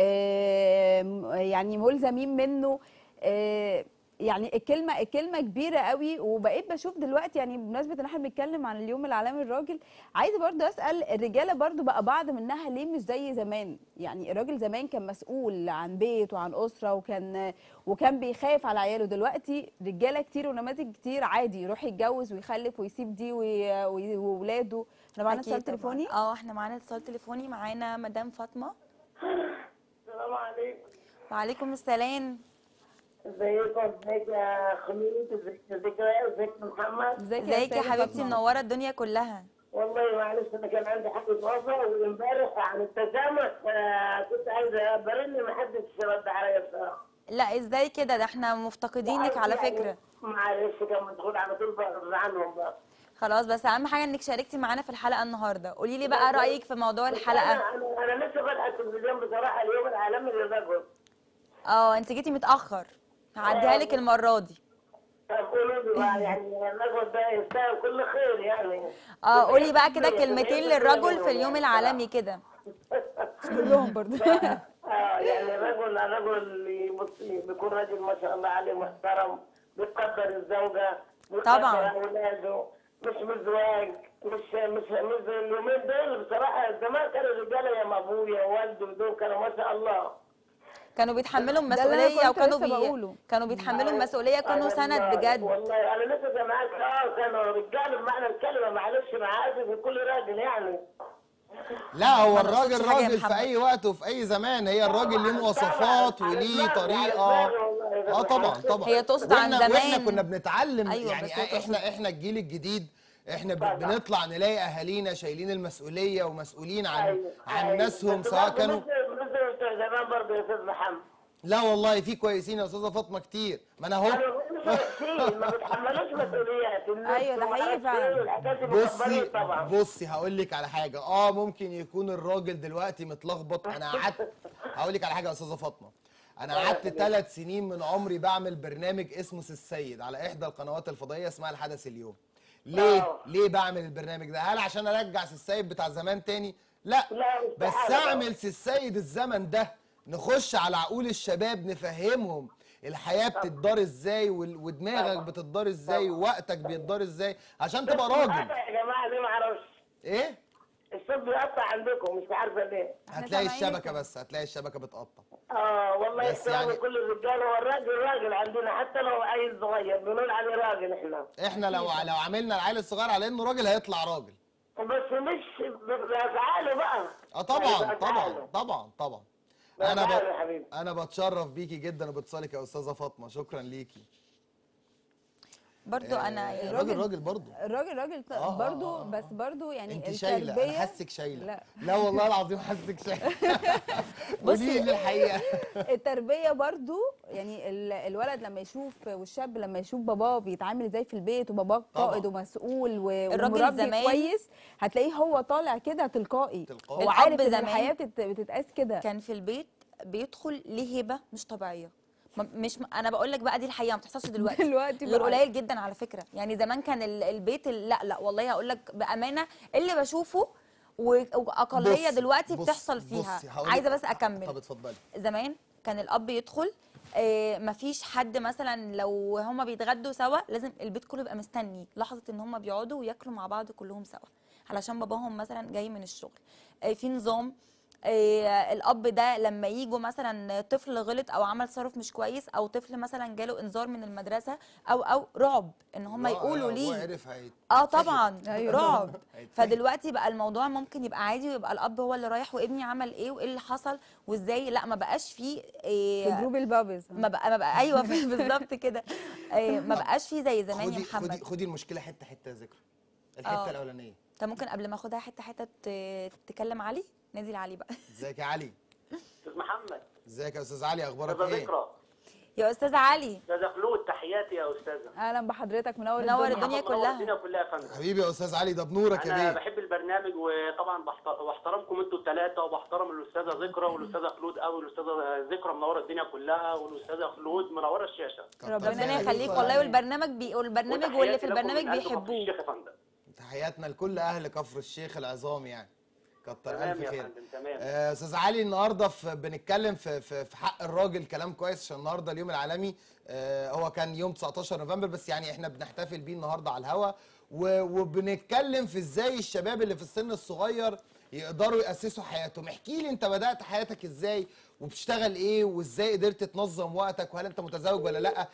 آه، يعني ملزمين منه آه، يعني الكلمه الكلمه كبيره قوي وبقيت بشوف دلوقتي يعني بمناسبه ان احنا بنتكلم عن اليوم العالمي للراجل عايزه برضو اسال الرجاله برضو بقى بعض منها ليه مش زي زمان يعني الراجل زمان كان مسؤول عن بيت وعن اسره وكان وكان بيخاف على عياله دلوقتي رجاله كتير ونماذج كتير عادي يروح يتجوز ويخلف ويسيب دي وي- وي- وولاده احنا معانا أكيد اتصال طبعاً. تليفوني اه احنا معانا اتصال تليفوني معانا مدام فاطمه السلام عليكم وعليكم السلام ازيكم ازيك يا خلود ازيك يا ذكرى ازيك يا محمد ازيك ازيك يا أستاذة حبيبتي فاطمة؟ منوره الدنيا كلها والله معلش انا كان عندي حاجه وصل وامبارح عن التسامح آه، كنت عايزه برن ما حدش رد عليا بصراحه لا ازاي كده ده احنا مفتقدينك على يعني فكره معلش كان مشغول على طول بغصب عنهم بقى خلاص بس اهم حاجه انك شاركتي معانا في الحلقه النهارده قولي لي بقى رايك في موضوع الحلقه انا انا انا لسه فاتحه التلفزيون بصراحه اليوم العالمي للرجل اه انت جيتي متاخر هعديها لك المره دي طب قولوا لي بقى يعني الرجل ده يستاهل كل خير يعني اه قولي بقى كده كلمتين للرجل في اليوم العالمي كده كلهم برضو اه يعني الرجل الرجل اللي بص- بيكون راجل ما شاء الله عليه محترم بيقدر الزوجه بيقدر طبعاً. اولاده مش مزواج مش مش مش زي اليومين دول بصراحه زمان كانوا الرجاله يا ابويا ووالده دول كانوا ما شاء الله كانوا بيتحملوا ده اللي أنا المسؤوليه كنت وكانوا لسه بي... بقوله. كانوا بيتحملوا المسؤوليه كانوا أنا سند والله- بجد والله انا لسه سامعاك اه كانوا رجال بمعنى الكلمه معلش مع اسف كل راجل يعني لا هو ما الراجل نقصدش حاجة يا راجل في محمد. اي وقت وفي اي زمان هي الراجل ليه مواصفات طبعاً. وليه على طريقه دماغي والله. اه طبعا طبعا هي تقصد عن وإحنا- واحنا زمان. كنا بنتعلم أيوة، يعني بس هي تقصد- احنا احنا الجيل الجديد احنا ب- طبعاً. بنطلع نلاقي اهالينا شايلين المسؤوليه ومسؤولين عن أيوة، عن أيوة. ناسهم بس سواء برضه كانوا مثل مثل بتوع زمان برضه يا استاذ محمد لا والله في كويسين يا استاذه فاطمه كتير ما انا اهو كانوا مش وحشين ما بيتحملوش مسؤوليات اللبس أيوة، ده وما حقيقي أعرفش فعلا. إيه والحاجات دي بصي مكبرين طبعا بصي هقول لك على حاجه اه ممكن يكون الراجل دلوقتي متلخبط انا قعدت هقول لك على حاجه يا استاذه فاطمه انا قعدت ثلاث سنين من عمري بعمل برنامج اسمه سي السيد على احدى القنوات الفضائيه اسمها الحدث اليوم ليه آه. ليه بعمل البرنامج ده هل عشان ارجع سي السيد بتاع زمان تاني لا لا، بس استحالة. اعمل سي السيد الزمن ده نخش على عقول الشباب نفهمهم الحياه بتدار ازاي وال- ودماغك بتدار ازاي ووقتك بيتدار ازاي عشان تبقى راجل يا جماعه ليه ما اعرفش ايه الصوت بيقطع عندكم مش عارفه ليه إحنا هتلاقي سامعينك. الشبكه بس هتلاقي الشبكه بتقطع اه والله بس احترام يعني- كل الرجال هو الراجل راجل عندنا حتى لو عيل صغير بنقول عليه راجل احنا احنا لو لو عملنا العيل الصغير على انه راجل هيطلع راجل بس مش بافعاله بقى اه طبعا طبعا بأفعاله. طبعا طبعا لا، انا تعالى يا حبيبي. انا بتشرف بيكي جدا وبتصالك يا استاذه فاطمه شكرا ليكي برضو انا آه، يعني الراجل راجل برضه الراجل راجل ط- آه، آه، برضو آه، آه. بس برضو يعني انت شايله انا التربية حاسك شايله لا. لا والله العظيم حاسك شايله بصي- قولي لي الحقيقه التربيه برضو يعني ال- الولد لما يشوف والشاب لما يشوف باباه بيتعامل ازاي في البيت وباباه طبعا. قائد ومسؤول و- الراجل ومربي زمان- كويس هتلاقيه هو طالع كده تلقائي تلقائي. هو عارف الأب ان زمان الحياه بتت- بتتقاس كده كان في البيت بيدخل ليه هبه مش طبيعيه ما- مش انا بقول لك بقى دي الحقيقه ما بتحصلش دلوقتي دلوقتي غير بقى. قليل جدا على فكره يعني زمان كان ال- البيت ال- لا لا والله هقول لك بامانه اللي بشوفه و- واقليه بص- دلوقتي بص- بتحصل فيها بصي، هقولك- عايزه بس طب اكمل اتفضلي زمان كان الاب يدخل آه مفيش حد مثلا لو هما بيتغدوا سوا لازم البيت كله يبقى مستني لحظه ان هما بيقعدوا وياكلوا مع بعض كلهم سوا علشان باباهم مثلا جاي من الشغل آه في نظام آه الاب ده لما يجوا مثلا طفل غلط او عمل تصرف مش كويس او طفل مثلا جاله انذار من المدرسه او او رعب ان هما لا، يقولوا هو ليه عرف هيت- اه طبعا أيوة. رعب هيتفهم. فدلوقتي بقى الموضوع ممكن يبقى عادي ويبقى الاب هو اللي رايح وابني عمل ايه وايه اللي حصل وازاي لا ما بقاش فيه في إيه جروب البابز ما بقى ما بقى ايوه بالظبط كده إيه ما بقاش فيه زي زمان يا خدي محمد خدي خدي المشكله حته حته يا ذكرى الحته آه. الاولانيه انت ممكن قبل ما اخدها حته حته ت- تكلم علي نازل علي بقى ازيك يا علي استاذ محمد ازيك يا استاذ علي اخبارك استاذ ايه ذكرى يا استاذ علي استاذ خلود تحياتي يا استاذه اهلا بحضرتك منور منور الدنيا الدنيا محمد منور كلها. الدنيا كلها يا فندم حبيبي يا استاذ علي ده بنورك يا انا بيه بحب البرنامج وطبعا بحت- بحترمكم انتوا الثلاثه وبحترم الاستاذه ذكرى والاستاذه خلود قوي والاستاذه ذكرى منوره الدنيا كلها والاستاذه خلود منوره الشاشه كتر ربنا ربنا خيرك. يخليك والله والبرنامج بي والبرنامج واللي في وتحياتي لكم البرنامج من قلب كفر بيحبوك الشيخ يا فندم تحياتنا لكل اهل كفر الشيخ العظام يعني كتر تمام الف يا خير فندم تمام آه، استاذ علي النهارده في بنتكلم في في في حق الراجل كلام كويس عشان النهارده اليوم العالمي آه، هو كان يوم 19 نوفمبر بس يعني احنا بنحتفل بيه النهارده على الهوا و- وبنتكلم في ازاي الشباب اللي في السن الصغير يقدروا يأسسوا حياتهم احكي لي انت بدأت حياتك ازاي وبتشتغل ايه وازاي قدرت تنظم وقتك وهل انت متزوج ولا لا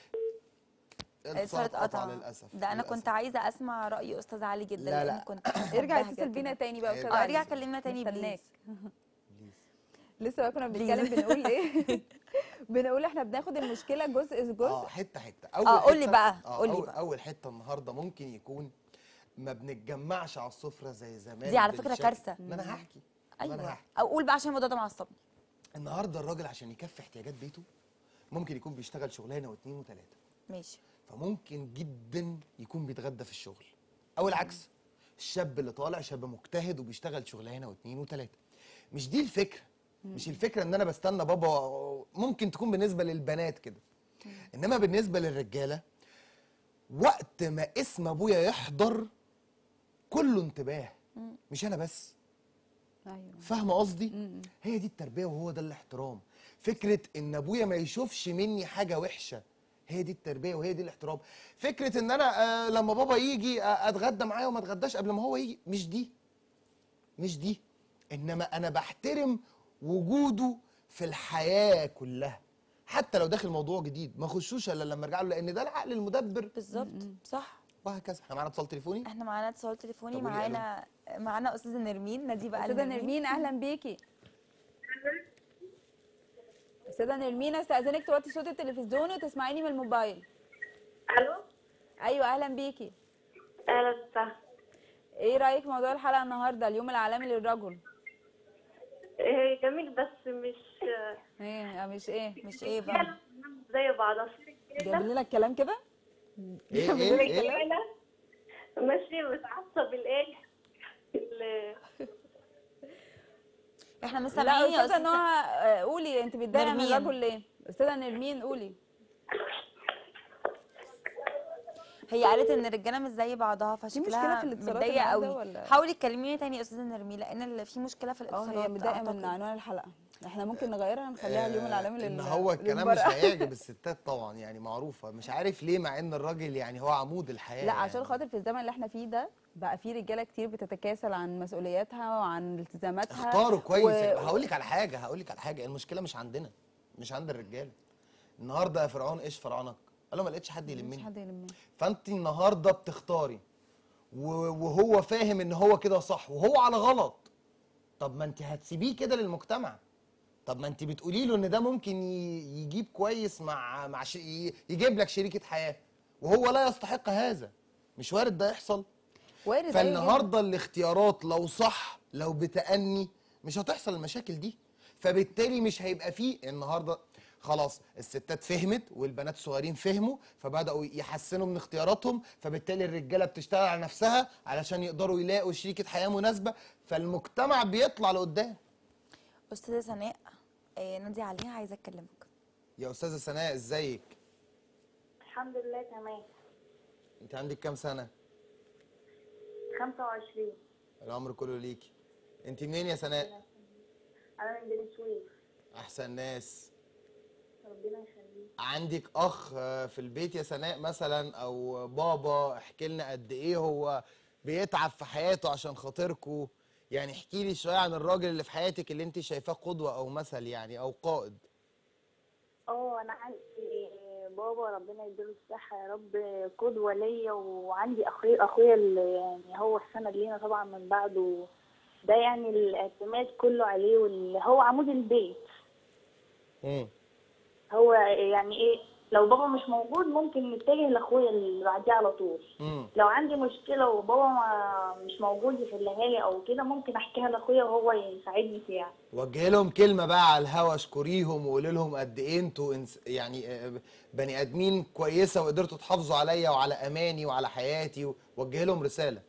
اتصال اتقطع للاسف ده انا للأسف. كنت عايزه اسمع راي استاذ علي جدا لا، لأن لا. كنت ارجع بحبها اتصل كده. بينا تاني بقى ارجع. استاذ اه علي. ارجع كلمنا تاني مستناك. بليز لسه بقى كنا بنتكلم بنقول ايه بنقول احنا بناخد المشكله جزء اه جزء حته حته اول آه، قول لي حتة- بقى، آه، قول لي أول, بقى. اول حته النهارده ممكن يكون ما بنتجمعش على السفره زي زمان دي على فكرة بالشكل- كارثة. ما انا هحكي ما انا ايوه هحكي او قول بقى عشان الموضوع ده معصبني النهارده الراجل عشان يكفي احتياجات بيته ممكن يكون بيشتغل شغلانه واثنين وثلاثه ماشي فممكن جدا يكون بيتغدى في الشغل او العكس الشاب اللي طالع شاب مجتهد وبيشتغل شغلانه واثنين وثلاثه مش دي الفكره مش الفكره ان انا بستنى بابا ممكن تكون بالنسبه للبنات كده انما بالنسبه للرجاله وقت ما اسم ابويا يحضر كله انتباه مش انا بس ايوه فاهمه قصدي هي دي التربيه وهو ده الاحترام فكره ان ابويا ما يشوفش مني حاجه وحشه هي دي التربيه وهي دي الاحترام فكره ان انا آه لما بابا يجي آه اتغدى معاه وما اتغداش قبل ما هو يجي مش دي مش دي انما انا بحترم وجوده في الحياه كلها حتى لو داخل موضوع جديد ما اخشوش الا لما ارجع له لان ده العقل المدبر بالظبط صح وهكذا احنا معانا اتصال تليفوني احنا معانا اتصال تليفوني طب قولي معانا معانا استاذه نرمين نادي بقى استاذه نرمين اهلا بيكي استاذه نرمين استاذنك توطي صوت التلفزيون وتسمعيني من الموبايل الو ايوه اهلا بيكي اهلا وسهلا ايه رايك في موضوع الحلقه النهارده اليوم العالمي للرجل إيه جميل بس مش ايه مش ايه مش ايه بقى زي بعضها جايب لنا الكلام كده ايه ايه ايه انا ماشي متعصب الايه ال- احنا مش لا سامعين يا استاذه استاذه نهى آه، قولي انت بتضايقي من نرمين. الرجل ليه استاذه نرمين قولي هي قالت ان الرجاله مش زي بعضها فشكلها مشكلة في الاتصالات متضايقه النهاردة قوي ولا؟ حاولي تكلميني تاني يا استاذه نرمين لان ال- في مشكله في اه الاتصالات هي متضايقه من أعتقد. عنوان الحلقه احنا ممكن نغيرها نخليها اليوم العالمي ان لل هو الكلام مش للمرأة. هيعجب الستات طبعا يعني معروفه مش عارف ليه مع ان الراجل يعني هو عمود الحياه لا عشان يعني. خاطر في الزمن اللي احنا فيه ده بقى في رجاله كتير بتتكاسل عن مسؤولياتها وعن التزاماتها اختاروا كويس و... هقول لك على حاجه هقول لك على حاجه المشكله مش عندنا مش عند الرجاله النهارده يا فرعون ايش فرعونك قال له ما لقيتش حد مش يلمني حد يلمني فانت النهارده بتختاري و- وهو فاهم ان هو كده صح وهو على غلط طب ما انت هتسيبيه كده للمجتمع طب ما انت بتقولي له ان ده ممكن ي- يجيب كويس مع مع ش... ي- يجيب لك شريكه حياه وهو لا يستحق هذا مش وارد ده يحصل وارد أيوة جداً. فالنهارده الاختيارات لو صح لو بتأني مش هتحصل المشاكل دي فبالتالي مش هيبقى فيه النهارده خلاص الستات فهمت والبنات الصغيرين فهموا فبداوا يحسنوا من اختياراتهم فبالتالي الرجاله بتشتغل على نفسها علشان يقدروا يلاقوا شريكه حياه مناسبه فالمجتمع بيطلع لقدام استاذه سناء آه، نادي عليها عايزه اكلمك يا استاذه سناء ازيك الحمد لله تمام انت عندك كام سنه 25 العمر كله ليكي انت منين يا سناء انا من بني سويف احسن ناس ربنا يخليك عندك اخ آه، في البيت يا سناء مثلا او بابا احكي لنا قد ايه هو بيتعب في حياته عشان خاطركوا يعني احكي لي شويه عن الراجل اللي في حياتك اللي انت شايفاه قدوه او مثل يعني او قائد اه انا عندي بابا ربنا يديله الصحه يا رب قدوه ليا وعندي اخويا اخويا اللي يعني هو السند لينا طبعا من بعده ده يعني الاعتماد كله عليه واللي هو عمود البيت امم هو يعني ايه لو بابا مش موجود ممكن نتجه لاخويا اللي بعديه على طول امم لو عندي مشكله وبابا ما مش موجود يحلها لي او كده ممكن احكيها لاخويا وهو يساعدني فيها وجهي لهم كلمه بقى على الهوا اشكريهم وقولي لهم قد ايه انتوا إنس- يعني آه، بني ادمين كويسه وقدرتوا تحافظوا عليا وعلى اماني وعلى حياتي وجهي لهم رساله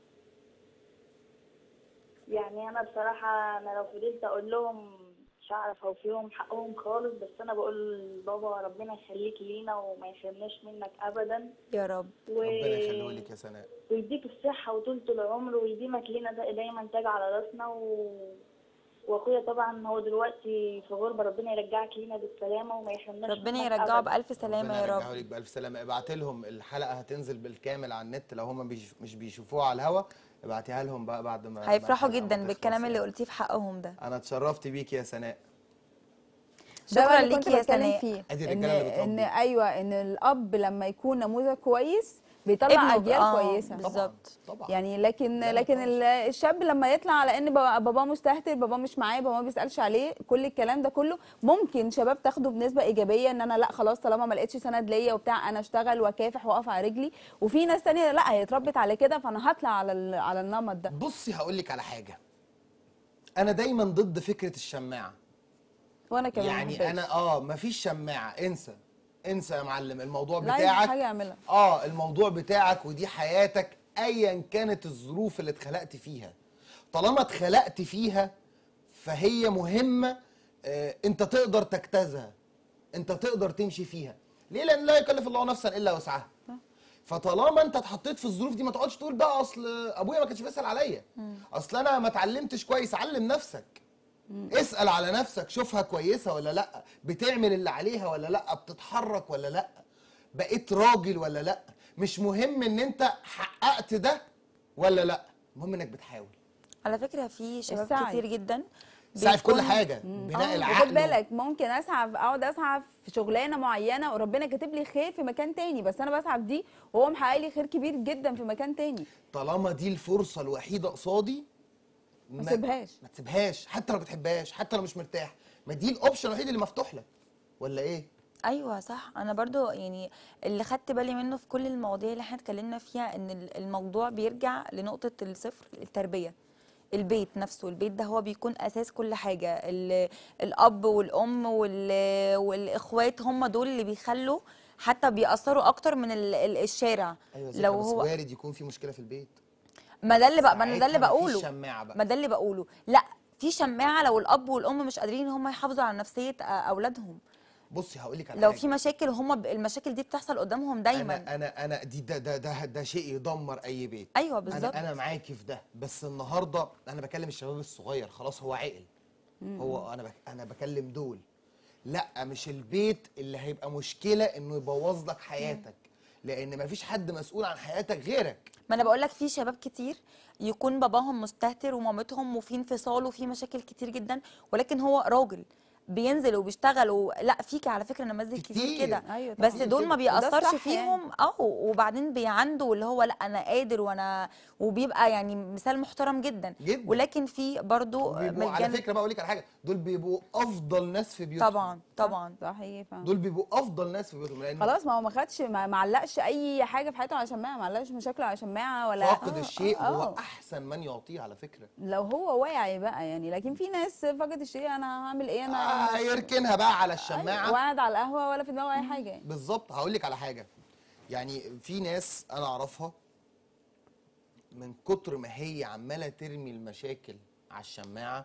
يعني انا بصراحه انا لو فضلت اقول لهم مش هعرف اوفيهم حقهم خالص بس انا بقول بابا ربنا يخليك لينا وما يحرمناش منك ابدا يا رب و... ربنا يخليه لك يا سناء ويديك الصحه وطولة العمر ويديمك لينا دا- دايما تاج على راسنا و... واخويا طبعا هو دلوقتي في غربه ربنا يرجعك لينا بالسلامه وما يحرمناش ربنا منك يرجعه أبداً. بالف سلامه ربنا يا يرجعه رب لك بالف سلامه ابعت لهم الحلقه هتنزل بالكامل على النت لو هم مش بيشوفوها على الهوا ابعتيها لهم بقى بعد ما ما هيفرحوا الحلقة جدا ما بالكلام تخلص اللي يعني. قلتيه في حقهم ده انا اتشرفت بيكي يا سناء ده بقى شكرا اللي كنت ليكي يا بتكلم سناء فيه أدي ان الرجالة اللي ان بتربي. ايوه ان الاب لما يكون نموذج كويس بيطلع ابنه اجيال آه، كويسه بالظبط طبعا يعني لكن لا لكن نقاش. ال- الشاب لما يطلع على ان بابا- باباه مستهتر باباه مش معاه باباه ما بيسالش عليه كل الكلام ده كله ممكن شباب تاخده بنسبه ايجابيه ان انا لا خلاص طالما ما لقيتش سند ليا وبتاع انا اشتغل واكافح واقف على رجلي وفي ناس تانية لا هي اتربت على كده فانا هطلع على ال- على النمط ده بصي هقول لك على حاجه انا دايما ضد فكره الشماعه وانا كمان يعني محبهاش. انا اه مفيش شماعه انسى انسى يا معلم الموضوع لا عايز بتاعك حاجه يعملها اه الموضوع بتاعك ودي حياتك ايا كانت الظروف اللي اتخلقت فيها طالما اتخلقت فيها فهي مهمه آه انت تقدر تجتازها انت تقدر تمشي فيها ليه لان لا يكلف الله نفسا الا وسعها فطالما انت اتحطيت في الظروف دي ما تقعدش تقول بقى اصل ابويا ما كانش بيسال عليا اصل انا ما اتعلمتش كويس علم نفسك اسال على نفسك شوفها كويسه ولا لا بتعمل اللي عليها ولا لا بتتحرك ولا لا بقيت راجل ولا لا مش مهم ان انت حققت ده ولا لا المهم انك بتحاول على فكره في شباب السعي. كتير جدا سعي في كل بيكون- حاجه بناء آه، العقل وخد بالك ممكن اسعى في- اقعد اسعى في شغلانه معينه وربنا كاتب لي خير في مكان تاني بس انا بسعى في دي وهو محقق لي خير كبير جدا في مكان تاني طالما دي الفرصه الوحيده قصادي ما تسيبهاش ما تسيبهاش حتى لو بتحبهاش حتى لو مش مرتاح ما دي الاوبشن الوحيد اللي مفتوح لك ولا ايه ايوه صح انا برضو يعني اللي خدت بالي منه في كل المواضيع اللي احنا اتكلمنا فيها ان ال- الموضوع بيرجع لنقطه الصفر التربيه البيت نفسه البيت ده هو بيكون اساس كل حاجه ال- الاب والام وال- والاخوات هم دول اللي بيخلوا حتى بيأثروا اكتر من ال- ال- الشارع ايوه لو لو بس هو وارد يكون في مشكله في البيت ما ده اللي بقى ما أنا ده اللي ساعتها مفيش بقوله شماعه بقى ما ده اللي بقوله لا في شماعه لو الاب والام مش قادرين ان هم يحافظوا على نفسيه آه، اولادهم بصي هقول لك على لو حاجة. في مشاكل هم ب- المشاكل دي بتحصل قدامهم دايما انا انا انا دي ده ده ده, ده شيء يدمر اي بيت ايوه بالظبط انا انا معاكي في ده بس النهارده انا بكلم الشباب الصغير خلاص هو عقل هو انا بك انا بكلم دول لا مش البيت اللي هيبقى مشكله انه يبوظ لك حياتك لان مفيش حد مسؤول عن حياتك غيرك ما انا بقول لك في شباب كتير يكون باباهم مستهتر ومامتهم وفي انفصال وفي مشاكل كتير جدا ولكن هو راجل بينزل وبيشتغل و... لا فيك على فكره نماذج كتير, كتير. كده أيوة طبعاً. بس دول ما كتير. وده بيأثرش الصح فيهم اه وبعدين بيعندوا اللي هو لا انا قادر وانا وبيبقى يعني مثال محترم جدا جدا. ولكن في برضو وبيبقوا من على الجانب- فكره بقى اقول لك على حاجه دول بيبقوا افضل ناس في بيوتهم طبعا طبعا صح هي فعلا دول بيبقوا افضل ناس في بيوتهم لان خلاص ما هو ما خدش ما ما علقش اي حاجه في حياته على شماعه ما علقش مشاكله على شماعه ولا فاقد آه، الشيء آه، هو آه. احسن من يعطيه على فكره لو هو واعي بقى يعني لكن في ناس فقد الشيء انا هعمل ايه انا آه يركنها بقى على أيوة، الشماعه وقاعد على القهوه ولا في دماغه اي حاجه يعني. بالظبط هقول لك على حاجه يعني في ناس انا اعرفها من كتر ما هي عماله ترمي المشاكل على الشماعه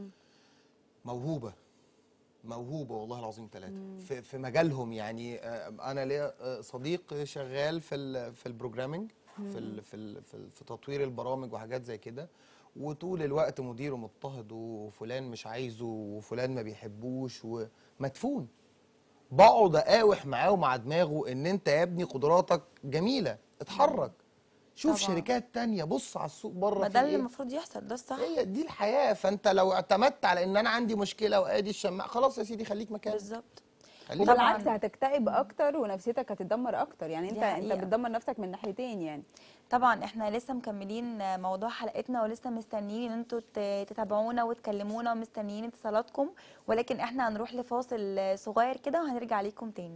موهوبه موهوبه والله العظيم ثلاثه في, في مجالهم يعني آه، انا ليا آه، صديق شغال في ال في البروجرامينج في ال في ال في, ال في تطوير البرامج وحاجات زي كده وطول الوقت مديره مضطهد وفلان مش عايزه وفلان ما بيحبوش ومدفون بقعد اقاوح معاه ومع دماغه ان انت يا ابني قدراتك جميله اتحرك شوف طبعاً. شركات تانية بص على السوق بره ما في ده اللي إيه. المفروض يحصل ده الصح هي دي الحياه فانت لو اعتمدت على ان انا عندي مشكله وادي الشماعه خلاص يا سيدي خليك مكانك بالظبط خليك وبالعكس هتكتئب اكتر ونفسيتك هتتدمر اكتر يعني دي انت انت حقيقة. بتدمر نفسك من ناحيتين يعني طبعا احنا لسه مكملين موضوع حلقتنا ولسه مستنيين ان انتوا ت- تتابعونا وتكلمونا ومستنيين اتصالاتكم ولكن احنا هنروح لفاصل صغير كده وهنرجع ليكم تاني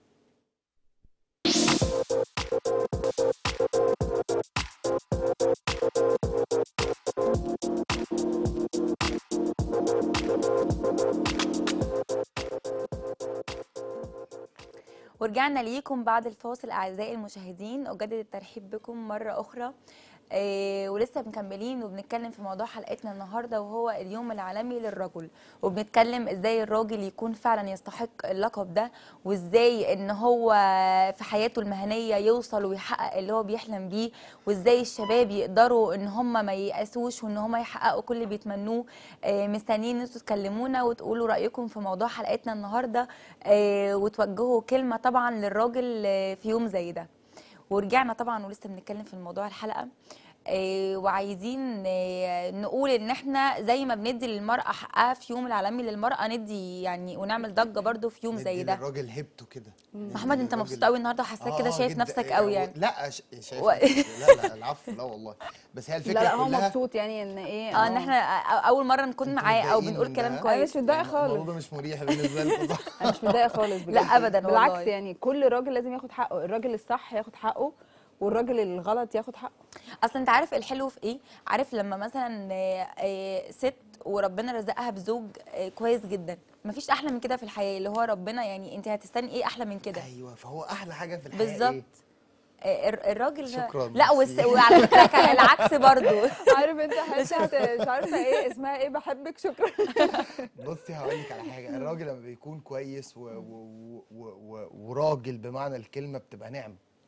ورجعنا ليكم بعد الفاصل اعزائي المشاهدين اجدد الترحيب بكم مره اخرى آه ولسه مكملين وبنتكلم في موضوع حلقتنا النهارده وهو اليوم العالمي للرجل وبنتكلم ازاي الراجل يكون فعلا يستحق اللقب ده وازاي ان هو في حياته المهنيه يوصل ويحقق اللي هو بيحلم بيه وازاي الشباب يقدروا ان هم ما ييأسوش وان هم يحققوا كل اللي بيتمنوه آه مستنيين ان انتوا تكلمونا وتقولوا رايكم في موضوع حلقتنا النهارده آه وتوجهوا كلمه طبعا للراجل آه في يوم زي ده ورجعنا طبعا ولسه بنتكلم في الموضوع الحلقه آه، وعايزين آه، نقول ان احنا زي ما بندي للمراه حقها في يوم العالمي للمراه ندي يعني ونعمل ضجه برضو في يوم زي ندي ده للراجل هيبته كده ندي محمد انت للراجل- مبسوط قوي النهارده وحاساك كده آه، شايف جدا. نفسك قوي يعني لا ش- شايف و- نفسي. لا لا العفو لا والله بس هي الفكره لا لا هو كلها مبسوط يعني ان ايه اه ان احنا آه، اول مره نكون انتوا معاه او متضايقين بنقول من كلام ده؟ كويس كويس مش متضايقه الموضوع خالص ده مش مريح بالنسبه لكم صح انا مش متضايقه خالص بجد. لا أبداً والله. بالعكس يعني كل راجل لازم ياخد حقه الراجل الصح ياخد حقه والراجل الغلط ياخد حقه اصل انت عارف الحلو في ايه عارف لما مثلا آه، آه، ست وربنا رزقها بزوج آه، كويس جدا مفيش احلى من كده في الحياه اللي هو ربنا يعني انت هتستني ايه احلى من كده ايوه فهو احلى حاجه في الحياه بالظبط إيه؟ آه، الر- الراجل ده- شكراً، لا والس... ميرسي. وعلى فكره كان العكس برضو عارف انت حته مش عارفه ايه اسمها ايه بحبك شكرا بصي هقول لك على حاجه الراجل لما بيكون كويس و... و... و... و... وراجل بمعنى الكلمه بتبقى نعمه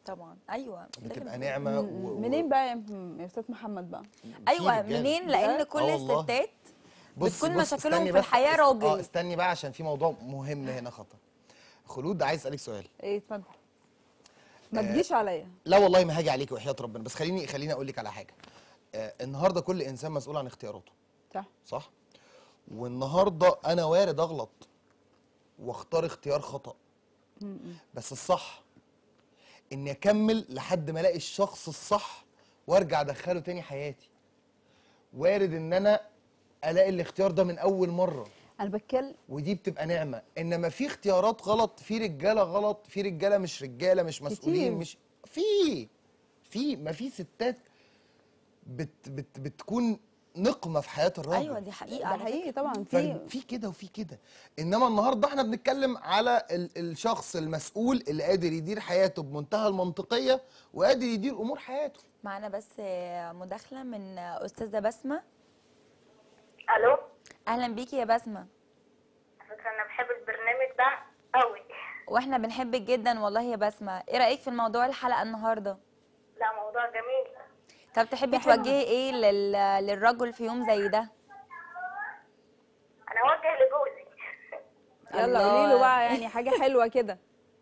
طبعا ايوه بتبقى لازم- نعمه و... و- منين بقى يا م- يا استاذ محمد بقى في ايوه رجالة. منين لان بجد؟ كل آه والله. الستات بص بتكون بص مشاكلهم استني في بس، الحياه است- راجل اه استني بقى عشان في موضوع مهم هنا خطر خلود عايز اسالك سؤال ايه اتفضل ما آه، تجيش عليا لا والله ما هاجي عليك وحياه ربنا بس خليني خليني اقول لك على حاجه آه النهارده كل انسان مسؤول عن اختياراته صح صح والنهارده انا وارد اغلط واختار اختيار خطا بس الصح اني اكمل لحد ما الاقي الشخص الصح وارجع ادخله تاني حياتي وارد ان انا الاقي الاختيار ده من اول مره انا بتكلم ودي بتبقى نعمه انما في اختيارات غلط في رجاله غلط في رجاله مش رجاله مش مسؤولين كتير. مش في في ما في ستات بت بت بتكون نقمه في حياه الراجل ايوه دي حقيقه ده على حقيقي فكرة. طبعا في في في كده وفي كده انما النهارده احنا بنتكلم على ال الشخص المسؤول اللي قادر يدير حياته بمنتهى المنطقيه وقادر يدير امور حياته معانا بس آه، مداخله من آه، استاذه بسمه الو اهلا بيكي يا بسمه على فكره انا بحب البرنامج ده قوي واحنا بنحبك جدا والله يا بسمه ايه رايك في الموضوع الحلقه النهارده لا موضوع جميل طب تحبي ده حلو. توجهي ايه لل... للرجل في يوم زي ده انا اوجه لجوزي يلا الله. قولي له بقى يعني حاجه حلوه كده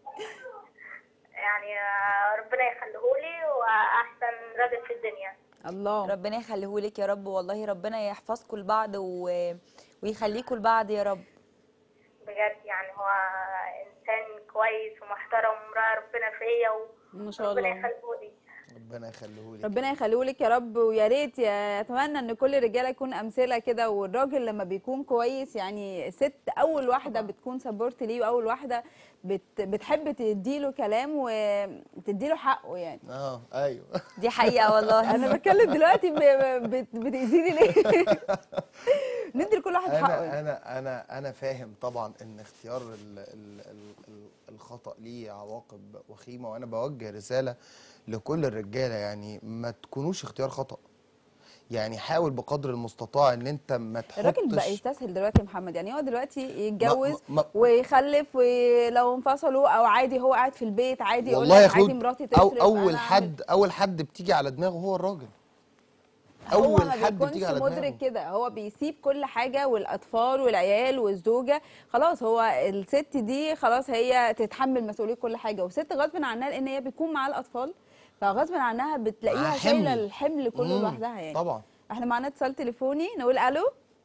يعني آه، ربنا يخليهولي واحسن راجل في الدنيا الله ربنا يخليهولك يا رب والله ربنا يحفظكم لبعض و... ويخليكم لبعض يا رب بجد يعني هو انسان كويس ومحترم وراعي ربنا فيا ما شاء وربنا الله يخليهولي ربنا يخليه لك ربنا يخليهولك يا رب ويا ريت يا اتمنى ان كل الرجاله يكون امثله كده والراجل لما بيكون كويس يعني الست اول واحده بتكون سبورت ليه واول واحده بت بتحب تديله كلام وتديله حقه يعني اه ايوه دي حقيقه والله انا بتكلم دلوقتي ب- بت- بتاذيني ليه ندي لكل واحد حقه يعني. انا انا انا انا فاهم طبعا ان اختيار ال ال ال ال الخطا ليه عواقب وخيمه وانا بوجه رساله لكل الرجاله يعني ما تكونوش اختيار خطا يعني حاول بقدر المستطاع ان انت ما تحطش الراجل بقى يستسهل دلوقتي يا محمد يعني هو دلوقتي يتجوز ما- ما- ويخلف ولو انفصلوا او عادي هو قاعد في البيت عادي يقول والله يا لك عادي خلود مراتي أو تصرف اول أنا حد اول حد بتيجي على دماغه هو الراجل هو اول ما حد بيكونش بتيجي على مدرك دماغه كده هو بيسيب كل حاجه والاطفال والعيال والزوجه خلاص هو الست دي خلاص هي تتحمل مسؤوليه كل حاجه والست غصب عنها لان هي بيكون معاها الاطفال فغصب عنها بتلاقيها معاها شايله حمل. الحمل كله مم، لوحدها يعني طبعا احنا معانا اتصال تليفوني نقول الو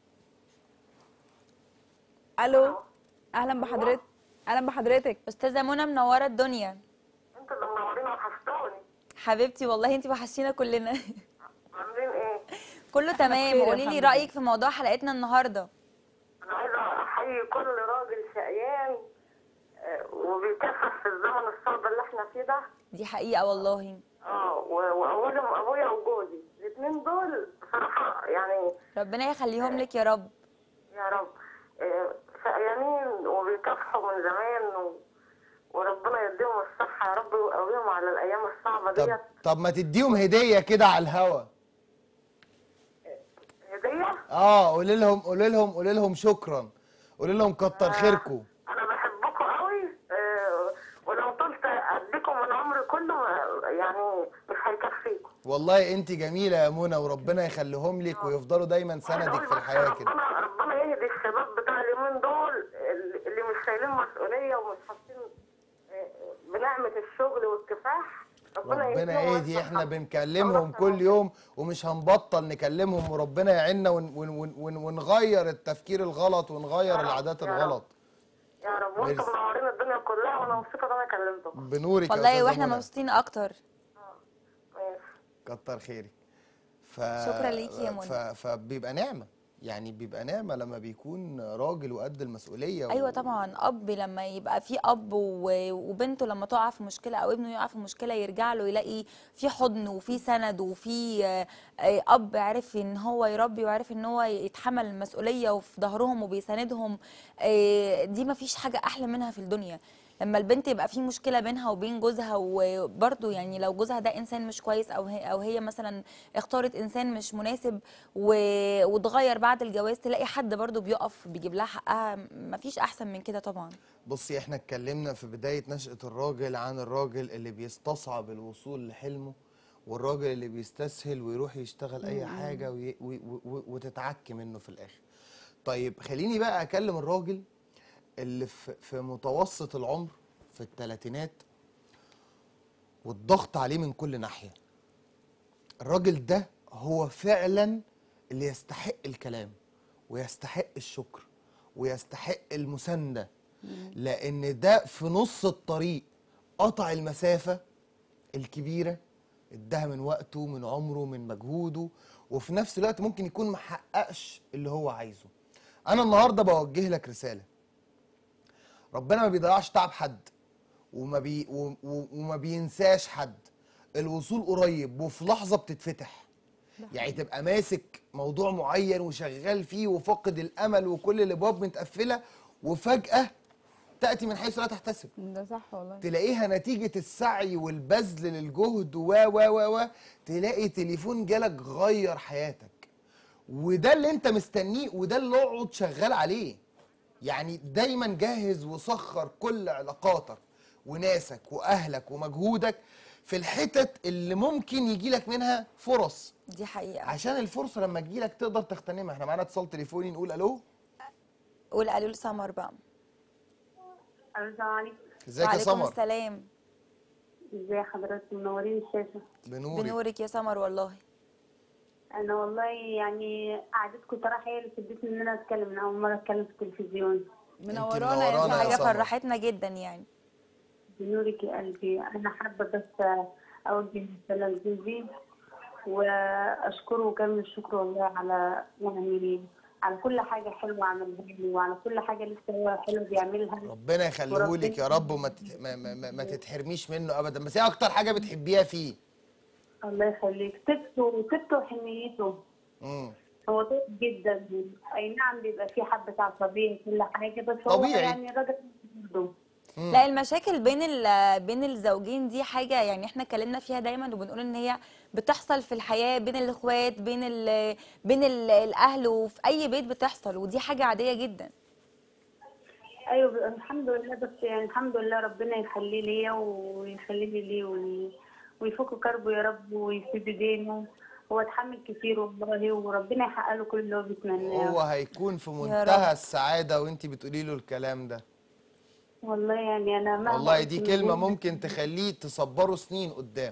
الو اهلا بحضرتك اهلا بحضرتك استاذه منى منوره الدنيا انتوا اللي منورين وحشتوني حبيبتي والله انت وحشتينا كلنا عاملين ايه؟ كله تمام بخير قولي الحمد لي لله. رايك في موضوع حلقتنا النهارده انا عايزه احيي كل راجل شقيان آه، وبيكافح في الزمن الصعب اللي احنا فيه ده دي حقيقه والله اه و- واولهم ابويا وجوزي الاثنين دول بصراحه يعني ربنا يخليهم لك يا رب يا رب آه، شقيانين وبيكافحوا من زمان و... وربنا يديهم الصحه يا رب ويقويهم على الايام الصعبه طب ديت طب ما تديهم هديه كده على الهوا هديه اه قولي لهم قولي لهم قولي لهم شكرا قولي لهم كتر خيركم انا بحبكم قوي آه، ولو طلت اديكم من عمري كله ما- يعني مش هيكفيكم والله انت جميله يا منى وربنا يخليهم لك ويفضلوا دايما سندك في الحياه كده ربنا ربنا يهدي الشباب بتاع اليومين دول اللي اللي مش شايلين مسؤوليه ومش حاسين آه، بنعمه الشغل والكفاح ربنا يهديهم يهدي ويصلح احنا حالهم. بنكلمهم كل يوم ومش هنبطل نكلمهم وربنا يعيننا ون ون ون ون ونغير التفكير الغلط ونغير العادات يا رب. الغلط يا رب وانتم ميرسي. منورين الدنيا كلها وانا مبسوطه ان انا كلمتكم بنورك يا والله أستاذة واحنا منى. مبسوطين اكتر ماشي كتر خيرك ف... شكرا ليكي يا منى. ف... فبيبقى نعمه يعني بيبقى نعمه لما بيكون راجل وقد المسؤوليه ايوه و... طبعا اب لما يبقى في اب و- وبنته لما تقع في مشكله او ابنه يقع في مشكله يرجع له يلاقي في حضن وفي سند وفي آه، آه، اب عرف ان هو يربي وعرف ان هو يتحمل المسؤوليه وفي ظهرهم وبيساندهم آه، دي ما فيش حاجه احلى منها في الدنيا لما البنت يبقى في مشكله بينها وبين جوزها وبرده يعني لو جوزها ده انسان مش كويس او هي او هي مثلا اختارت انسان مش مناسب و- واتغير بعد الجواز تلاقي حد برده بيقف بيجيب لها حقها مفيش احسن من كده طبعا بصي احنا اتكلمنا في بداية نشأة الراجل عن الراجل اللي بيستصعب الوصول لحلمه والراجل اللي بيستسهل ويروح يشتغل اي حاجة وي وي وي وتتعك منه في الاخر طيب خليني بقى اكلم الراجل اللي في, في متوسط العمر في الثلاثينات والضغط عليه من كل ناحية الراجل ده هو فعلا اللي يستحق الكلام ويستحق الشكر ويستحق المساندة لأن ده في نص الطريق قطع المسافة الكبيرة اداها من وقته من عمره من مجهوده وفي نفس الوقت ممكن يكون محققش اللي هو عايزه أنا النهاردة بوجه لك رسالة ربنا ما بيضيعش تعب حد وما بي و- و- وما بينساش حد الوصول قريب وفي لحظه بتتفتح يعني تبقى ماسك موضوع معين وشغال فيه وفاقد الامل وكل الابواب متقفله وفجاه تاتي من حيث لا تحتسب ده صح والله تلاقيها نتيجة السعي والبذل للجهد و و و و تلاقي تليفون جالك غير حياتك وده اللي انت مستنيه وده اللي اقعد شغال عليه يعني دايما جهز وسخر كل علاقاتك وناسك واهلك ومجهودك في الحتت اللي ممكن يجيلك منها فرص دي حقيقه عشان الفرصة لما تجيلك تقدر تغتنمها احنا معانا اتصال تليفوني نقول الو قول قالوا لسمر بقى السلام عليكم ازيك يا وعليكم سمر السلام ازي حضرتك منورين الشاشة بنورك بنورك يا سمر والله انا والله يعني قعدتكم صراحة هي اللي شدتني ان انا اتكلم من اول مرة اتكلم في التلفزيون منورانا يا منورانا دي يا سمر حاجه سمر. فرحتنا جدا يعني بنورك يا قلبي انا حابة بس اوجه رسالة لجوزي واشكره كامل الشكر والله على يعني على كل حاجة حلوة عملها لي وعلى كل حاجة لسه هو حلو بيعملها ربنا يخليهولك يا رب وما تت- ما, ما, ما, ما تتحرميش منه ابدا بس ايه اكتر حاجه بتحبيها فيه الله يخليك طيبته طيبته وحنيته امم هو طيب جدا اي نعم بيبقى فيه حبة عصبية كل حاجة بس هو طبيعي. يعني راجل برضه لا المشاكل بين ال- بين الزوجين دي حاجه يعني احنا اتكلمنا فيها دايما وبنقول ان هي بتحصل في الحياه بين الاخوات بين ال بين ال الاهل وفي اي بيت بتحصل ودي حاجه عاديه جدا ايوه الحمد لله بس يعني الحمد لله ربنا يخليه ليا ويخليه لي وي- ويفك كربه يا رب ويسيب دينه هو اتحمل كتير والله وربنا يحقق له كل اللي هو بيتمناه هو هيكون في رب. منتهى السعاده وانت بتقولي له الكلام ده والله يعني انا مهما والله قلت دي من كلمه هنا- ممكن تخليه تصبره سنين قدام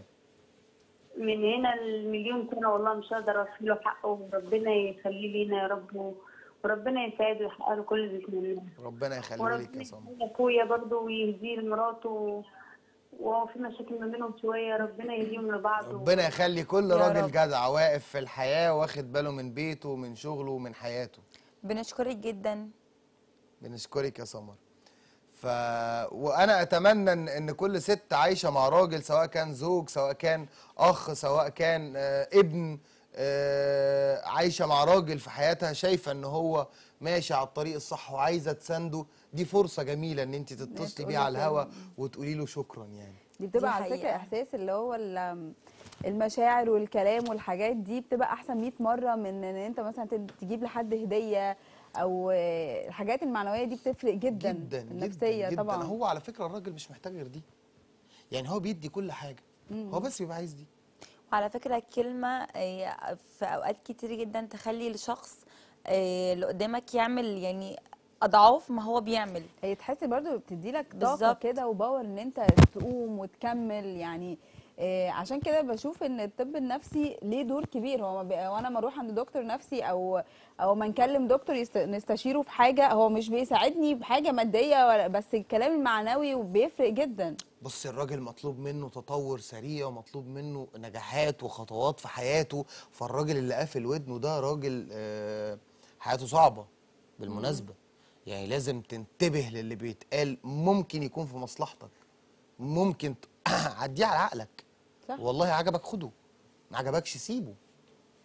من هنا المليون سنه والله مش هقدر اوفي له حقه وربنا يخليه لينا يا رب وربنا يساعده ويحقق له كل اللي بيتمناه ربنا يخليه لك وربنا يا سمر يخلي اخويا برضه ويهديه لمراته وهو في مشاكل ما بينهم شويه ربنا يهديهم لبعض ربنا يخلي كل يا راجل رب. جدع واقف في الحياه واخد باله من بيته ومن شغله ومن حياته بنشكرك جدا بنشكرك يا سمر ف وانا اتمنى ان ان كل ست عايشه مع راجل سواء كان زوج سواء كان اخ سواء كان آه، ابن آه، عايشه مع راجل في حياتها شايفه ان هو ماشي على الطريق الصح وعايزه تسانده دي فرصه جميله ان انت تتصلي تقولي بيه على كده. الهوا وتقولي له شكرا يعني دي بتبقى دي على فكره حقيقة. احساس اللي هو ال- المشاعر والكلام والحاجات دي بتبقى احسن 100 مره من ان انت مثلا تد- تجيب لحد هديه او آه، الحاجات المعنويه دي بتفرق جدا, جدا النفسيه جدا, جدا طبعا هو على فكره الراجل مش محتاج غير دي يعني هو بيدي كل حاجه هو بس بيبقى عايز دي وعلى فكرة الكلمة آه، في أوقات كتير جدا تخلي الشخص آه، اللي قدامك يعمل يعني أضعاف ما هو بيعمل هي تحس برضو بتدي لك طاقه بالظبط. كده وباور ان انت تقوم وتكمل يعني آه، عشان كده بشوف ان الطب النفسي ليه دور كبير هو ما بي- وانا ما اروح عند دكتور نفسي او او ما نكلم دكتور يست- نستشيره في حاجه هو مش بيساعدني بحاجه ماديه ولا بس الكلام المعنوي بيفرق جدا بص الراجل مطلوب منه تطور سريع ومطلوب منه نجاحات وخطوات في حياته فالراجل اللي قافل ودنه ده راجل آه، حياته صعبة بالمناسبة يعني لازم تنتبه للي بيتقال ممكن يكون في مصلحتك ممكن ت- عديه على عقلك صح. والله عجبك خده ما عجبكش سيبه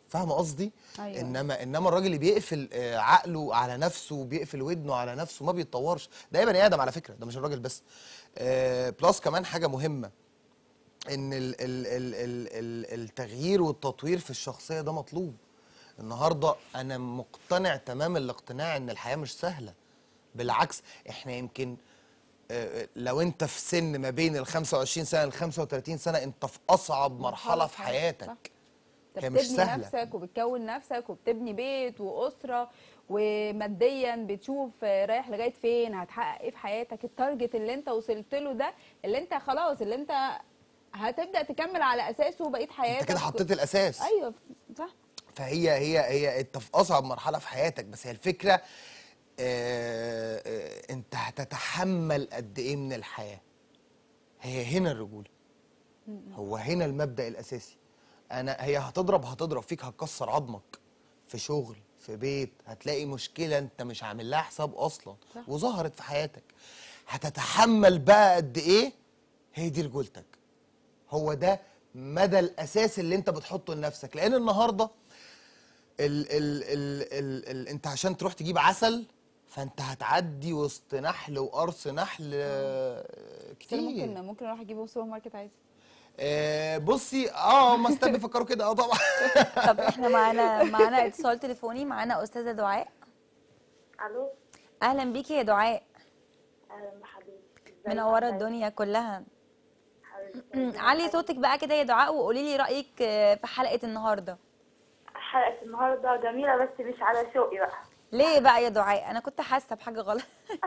فاهمه قصدي أيوة. انما انما الراجل اللي بيقفل آه، عقله على نفسه وبيقفل ودنه على نفسه ما بيتطورش ده أي بني ادم على فكره ده مش الراجل بس آه، بلس كمان حاجه مهمه ان ال ال ال ال ال التغيير والتطوير في الشخصيه ده مطلوب النهارده انا مقتنع تمام الاقتناع ان الحياه مش سهله بالعكس احنا يمكن آه، لو انت في سن ما بين ال 25 سنه ل 35 سنه انت في اصعب مرحله في صح. حياتك انت هي مش بتبني سهلة. نفسك وبتكون نفسك وبتبني بيت واسره وماديا بتشوف آه، رايح لغايه فين هتحقق ايه في حياتك التارجت اللي انت وصلت له ده اللي انت خلاص اللي انت هتبدا تكمل على اساسه بقيه حياتك انت كده حطيت الاساس ايوه صح فهي هي هي انت في اصعب مرحله في حياتك بس هي الفكره آه آه انت هتتحمل قد ايه من الحياه هي هنا الرجوله هو هنا المبدا الاساسي انا هي هتضرب هتضرب فيك هتكسر عظمك في شغل في بيت هتلاقي مشكله انت مش عامل لها حساب اصلا صح. وظهرت في حياتك هتتحمل بقى قد ايه هي دي رجولتك هو ده مدى الاساس اللي انت بتحطه لنفسك لان النهارده ال ال ال ال ال انت عشان تروح تجيب عسل فانت هتعدي وسط نحل وقرص نحل آه، بس كتير أنا ممكن ممكن اروح اجيبه في السوبر ماركت عادي آه بصي اه هم ستات بيفكروا كده اه طبعا طب احنا معانا معانا اتصال تليفوني معانا استاذه دعاء الو اهلا بيكي يا دعاء اهلا بحبيبي ازيك منوره عاملة إيه؟ الدنيا كلها حبيبتي. علي صوتك بقى كده يا دعاء وقولي لي رايك آه، في حلقه النهارده حلقه النهارده جميله بس مش على شوقي بقى ليه بقى يا دعاء انا كنت حاسه بحاجه غلط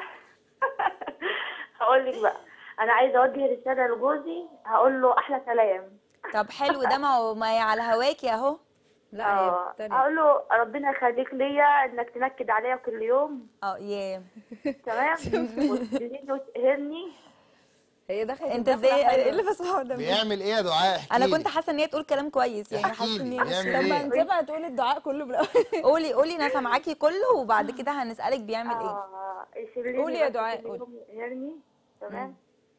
هقول لك بقى انا عايزه اوجه رساله لجوزي هقول له احلى سلام طب حلو ده ما هو ما هي على هواكي اهو لا اه هي تانية. هقول له ربنا يخليك ليا انك تنكد عليا كل يوم اه ياه تمام وتسليني وتقهرني هي دخلت انت الدخلة ازاي حلوة. ايه اللي بسمعه ده بيعمل ايه يا دعاء احكي انا لي. كنت حاسه ان هي تقول كلام كويس يعني احكي حاسه ان لي، هي بيعمل طب ما ايه نسيبها تقول الدعاء كله بالاول قولي قولي انا سامعاكي كله وبعد كده هنسالك بيعمل ايه اه يسيبني قولي يا بس دعاء، كل قولي. يوم يقهرني تمام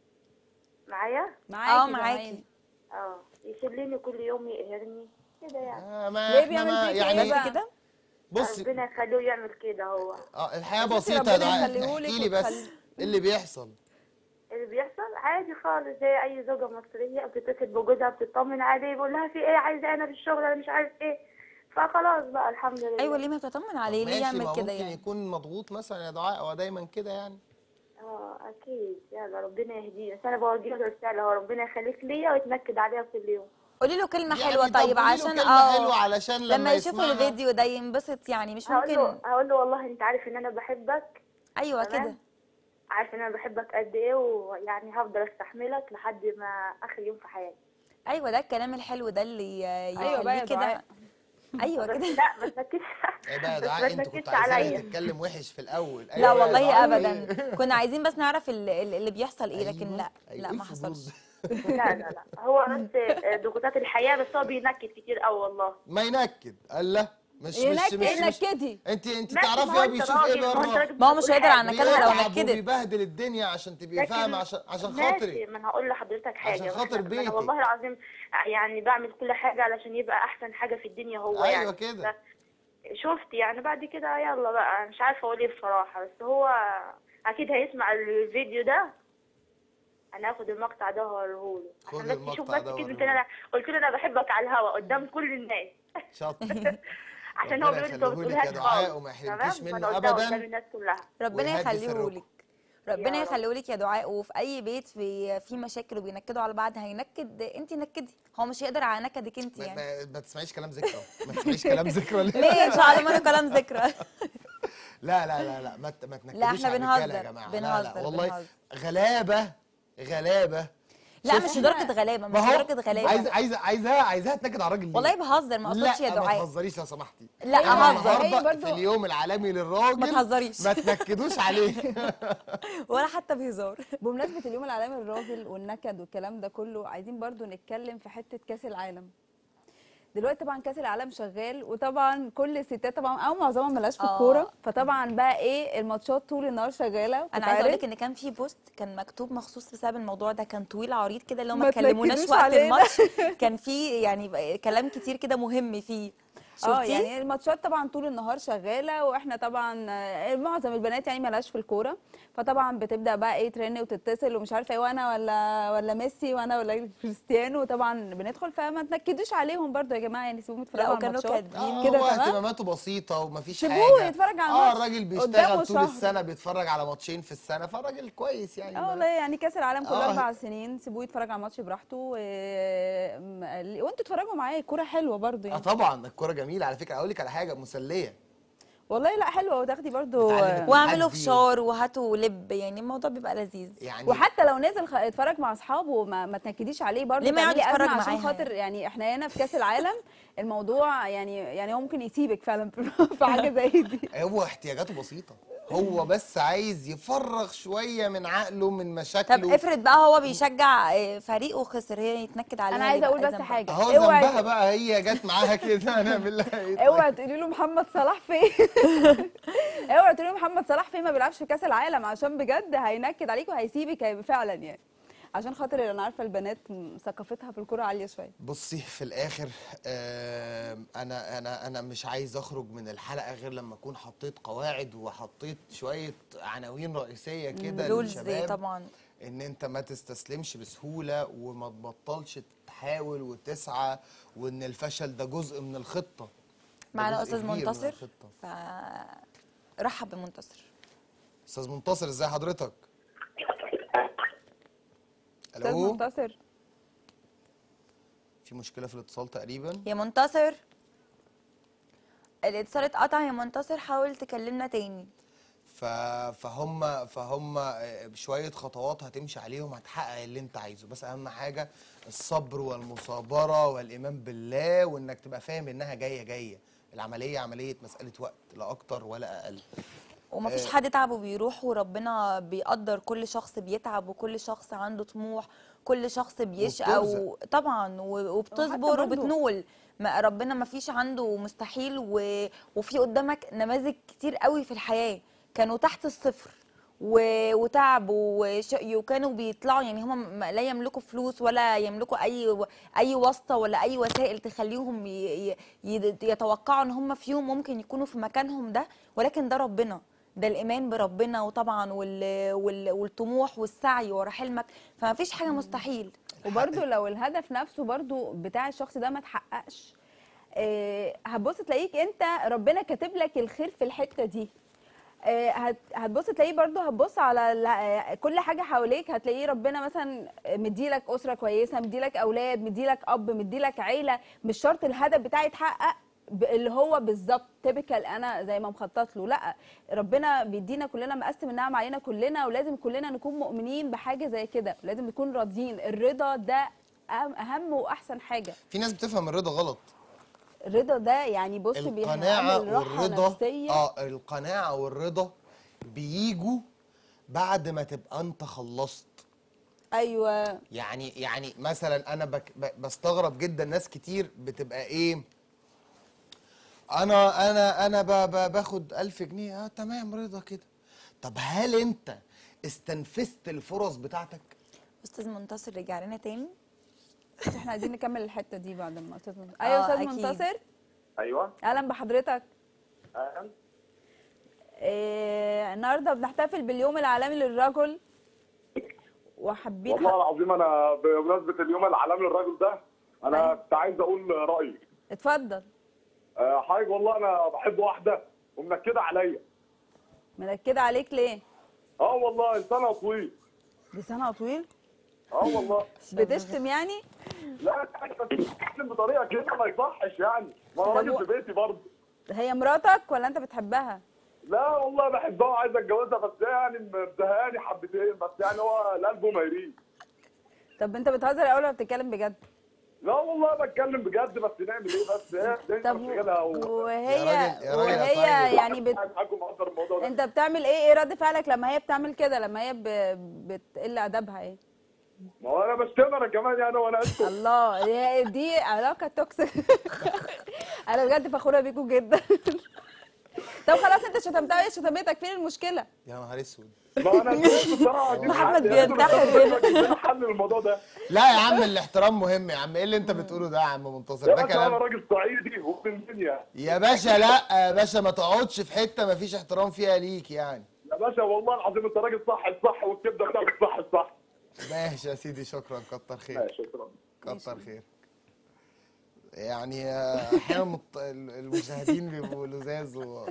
معايا اه معاكي اه يسيبني كل يوم يقهرني كده يعني آه ما ليه احنا بيعمل ما فيك كده يعني بقى؟ كده بصي ربنا يخليه يعمل كده هو اه الحياه ستي بسيطه ربنا يا دعاء يخليهولك احكي لي بس وتخلي- ايه اللي بيحصل اللي بيحصل عادي خالص زي اي زوجه مصريه بتتصل بجوزها بتطمن عليه بيقول لها في ايه عايزه انا في الشغل انا مش عارف ايه فخلاص بقى الحمد لله ايوه ليه ما بتطمن عليه ليه ماشي، ما يعمل هو كده ممكن يعني يكون مضغوط مثلا يا دعاء هو دايما كده يعني اه اكيد يلا ربنا يهديه بس انا بوجه له رساله هو ربنا يخليك ليا ويتنكد عليها كل يوم قولي له كلمه يعني حلوه طب طيب قولي له عشان كلمة حلوة اه علشان لما, لما يشوف يسمعها. الفيديو ده ينبسط يعني مش هقول له ممكن هقول له والله انت عارف ان انا بحبك ايوه تمام. كده عارف ان انا بحبك قد ايه ويعني هفضل استحملك لحد ما اخر يوم في حياتي ايوه ده الكلام الحلو ده اللي ايوه بقى يا يخليه دعاء كده ايوه بس كده لا ما تنكدش ايه بقى يا بس دعاء ما انت كنت تنكدش عايزاها عليا تتكلم وحش في الاول لا أيوة يا والله دعاء. ابدا كنا عايزين بس نعرف ال- ال- اللي بيحصل ايه لكن أيوة، لا أيوة، لا إيه ما الفضول حصلش ده؟ لا لا لا هو بس ضغوطات الحياه بس هو بينكد كتير قوي والله ما ينكد الله مش مش ينكد مش, مش نكدي انت انت ماشي، تعرفي ما هو هو انت بيشوف ايه راجل، ما هو انت بره راجل ما هو مش بتقول هيقدر عن حاجة. نكدها لو بيتعب نكدت وبيبهدل الدنيا عشان تبقي لكن فاهمه عشان عشان ماشي خاطري ما انا هقول لحضرتك حاجه عشان ما خاطر احنا- ما بيتك. انا والله العظيم يعني بعمل كل حاجه علشان يبقى احسن حاجه في الدنيا هو أيوة يعني كده. ف- شفت يعني بعد كده يلا بقى مش عارفه اقول ايه بصراحه بس هو اكيد هيسمع الفيديو ده انا هاخد المقطع ده وهوريهوله خد عشان بس يشوف المقطع بس ده كلمه ووريهوله. انا قلت له انا بحبك على الهوا قدام كل الناس شاطر عشان هو ربنا بيقول انت ما يخليهولك بتقولهاش يا دعاء خالص وما تمام يحرمكيش فانا منه قلتها أبداً. قدام الناس كلها ربنا ويهدي يخليه سركم. لك ربنا يا رب. يخليه لك يا دعاء وفي اي بيت في في مشاكل وبينكدوا على بعض هينكد انت نكدي هو مش هيقدر على نكدك انت ما, يعني ما, ما تسمعيش كلام ذكرى ما تسمعيش كلام ذكرى ليه ليه ان شاء الله ما كلام ذكرى لا لا لا لا ما ت- ما تنكدوش لا، احنا على الرجالة بنهزر، يا جماعه لا بنهزر، لا والله بنهزر. غلابه غلابه لا شوف مش احنا- لدرجه غلابه ما مش هو لدرجه غلابه عايز عايزه عايزاها عايزاها تنكد على الراجل ليه؟ والله بهزر ما اقصدش يا لا ما دعاء تهزريش لو سمحتي لا هي احنا اهزر هي النهارده برضو- في اليوم العالمي للراجل ما تهزريش. ما تنكدوش عليه ولا حتى بهزار بمناسبه اليوم العالمي للراجل والنكد والكلام ده كله عايزين برضو نتكلم في حته كاس العالم دلوقتي طبعا كاس العالم شغال وطبعا كل الستات طبعا او معظمهم ملاش في آه. الكوره فطبعا بقى ايه الماتشات طول النهار شغاله انا عايزه اقول بتتعرض. لك ان كان في بوست كان مكتوب مخصوص بسبب الموضوع ده كان طويل عريض كده اللي هو ما ما تكلموناش تنكدوش وقت علينا. الماتش كان في يعني كلام كتير كده مهم فيه اه شفتي؟ يعني الماتشات طبعا طول النهار شغاله واحنا طبعا آه، معظم البنات يعني مالهاش في الكوره فطبعا بتبدا بقى ايه ترن وتتصل ومش عارفه ايه وانا ولا ولا ميسي وانا ولا كريستيانو طبعا بندخل فما تنكدوش عليهم برضو يا جماعه يعني سيبوهم يتفرجوا لا على وكانوا الماتشات كاتبين آه، كده هو تمام اهتماماته بسيطه ومفيش حاجه سيبوه يتفرج على اه الماتش. الراجل قدامه بيشتغل طول شهر. السنه بيتفرج على ماتشين في السنه فالراجل كويس يعني اه والله يعني كاس العالم كل آه. اربع سنين سيبوه يتفرج على الماتش براحته و... م- وانتوا اتفرجوا معاه الكوره حلوه برضو اه يعني طبعا الكوره جميله على فكره اقول لك على حاجه مسليه والله لا حلوه وتاخدي برضو بتعلمك واعملوا تحدي. فشار وهاتوا لب يعني الموضوع بيبقى لذيذ يعني وحتى لو نزل خ- اتفرج مع اصحابه ما, ما تنكديش عليه برضه ليه ما يقعد تعملي يتفرج أزمة عشان معاها خاطر يعني احنا هنا في كاس العالم الموضوع يعني يعني هو ممكن يسيبك فعلا في في حاجه زي دي هو احتياجاته بسيطه هو بس عايز يفرغ شويه من عقله من طب مشاكله افرض بقى هو بيشجع آه، فريقه وخسر هي يتنكد عليها انا عايزه يبقى اقول بس ذنبها. حاجه اهو اوعي ذنبها بقى هي جت معاها كده هنعمل لها ايه طيب؟ اوعي تقولي له محمد صلاح فين اوعي تقولي له محمد صلاح فين ما بيلعبش في كاس العالم عشان بجد هينكد عليك وهيسيبك هي- فعلا يعني عشان خاطر انا عارفه البنات م- ثقافتها في الكوره عاليه شويه بصي في الاخر آم، انا انا انا مش عايز اخرج من الحلقه غير لما اكون حطيت قواعد وحطيت شويه عناوين رئيسيه كده رولز للشباب طبعا ان انت ما تستسلمش بسهوله وما تبطلش تحاول وتسعى وان الفشل ده جزء من الخطه ده معنا جزء استاذ كبير من منتصر الخطة. فرحب بمنتصر استاذ منتصر ازي حضرتك استاذ الو منتصر في مشكله في الاتصال تقريبا يا منتصر الاتصال اتقطع يا منتصر حاول تكلمنا تاني ف... فهم فهم آه، بشويه خطوات هتمشي عليهم هتحقق اللي انت عايزه بس اهم حاجه الصبر والمثابره والايمان بالله وانك تبقى فاهم انها جايه جايه العمليه عمليه مساله وقت لا اكتر ولا اقل ومفيش آه. حد تعبه بيروح وربنا بيقدر كل شخص بيتعب وكل شخص عنده طموح كل شخص بيشقى وبترزق. و... طبعا و- وبتصبر برضو- وبتنول ما ربنا ما فيش عنده مستحيل و... وفي قدامك نماذج كتير قوي في الحياة كانوا تحت الصفر و... وتعبوا وش... وكانوا بيطلعوا يعني هم لا يملكوا فلوس ولا يملكوا اي اي واسطه ولا اي وسائل تخليهم ي... ي... ي- يتوقعوا ان هم في يوم ممكن يكونوا في مكانهم ده ولكن ده ربنا ده الايمان بربنا وطبعا وال... وال... والطموح والسعي ورا حلمك فما فيش حاجه مستحيل وبرده لو الهدف نفسه برده بتاع الشخص ده ما اتحققش آه، هتبص تلاقيك انت ربنا كاتب لك الخير في الحته دي آه، هت- هتبص تلاقيه برضو هتبص على ال- آه، كل حاجه حواليك هتلاقيه ربنا مثلا مديلك اسره كويسه مديلك اولاد مديلك اب مديلك عيله مش شرط الهدف بتاعي يتحقق ب- اللي هو بالظبط تيبيكال انا زي ما مخطط له لا ربنا بيدينا كلنا مقسم النعم علينا كلنا ولازم كلنا نكون مؤمنين بحاجه زي كده لازم نكون راضيين الرضا ده أهم- اهم واحسن حاجه في ناس بتفهم الرضا غلط الرضا ده يعني بص القناعه بيعمل راحه والرضا نفسيه اه القناعه والرضا بيجوا بعد ما تبقى انت خلصت ايوه يعني يعني مثلا انا بك ب- بستغرب جدا ناس كتير بتبقى ايه انا انا انا ب- ب- باخد ألف جنيه اه تمام رضا كده طب هل انت استنفذت الفرص بتاعتك استاذ منتصر رجع لنا تاني احنا عايزين نكمل الحته دي بعد ما استاذ منتصر ايوه آه، استاذ أكيد. منتصر ايوه اهلا بحضرتك أهلاً. إيه النهارده بنحتفل باليوم العالمي للرجل وحابين والله ح- العظيم انا بمناسبه اليوم العالمي للراجل ده انا أيوة. كنت عايز اقول رايي اتفضل أه حاجه والله انا بحب واحده ومنكده عليا منكده عليك ليه اه والله انسانها طويل لسانها طويل اه والله بتشتم يعني لا انت بتتكلم بطريقه كده ما يصحش يعني ما انا طب راجل و- في بيتي برضه هي مراتك ولا انت بتحبها لا والله بحبها وعايز اتجوزها بس هي يعني مزهقاني حبتين بس يعني هو القلب ما يريد طب انت بتهزر اول ولا بتتكلم بجد لا والله بتكلم بجد بس نعمل ايه بس هي الدنيا طب مشغلها و... وهي يا راجل- يا راجل يا وهي طيب. يعني بت... قاعد معاكم مقدر الموضوع ده انت بتعمل ايه ايه رد فعلك لما هي بتعمل كده لما هي ب... بتقل ادبها ايه ما هو انا بشتم انا كمان يعني وانا اسكت الله هي دي علاقه توكسيك انا بجد فخوره بيكم جدا طب خلاص انت شتمتها وهي شتمتك فين المشكله يا نهار اسود ما انا شايف بصراحه دي محمد يعني بينتحر ده حل للموضوع ده لا يا عم الاحترام مهم يا عم ايه اللي انت بتقوله ده يا عم منتصر يا ده باشا انا كلام راجل صعيدي ومن الدنيا يا باشا لا يا باشا ما تقعدش في حته ما فيش احترام فيها ليك يعني يا باشا والله العظيم انت راجل صح الصح والكبده بتاعتك صح الصح ماشي يا سيدي شكرا كتر خير ماشي شكرا كتر خير يعني آه، احيانا مت- المشاهدين بيبقوا لزاز و...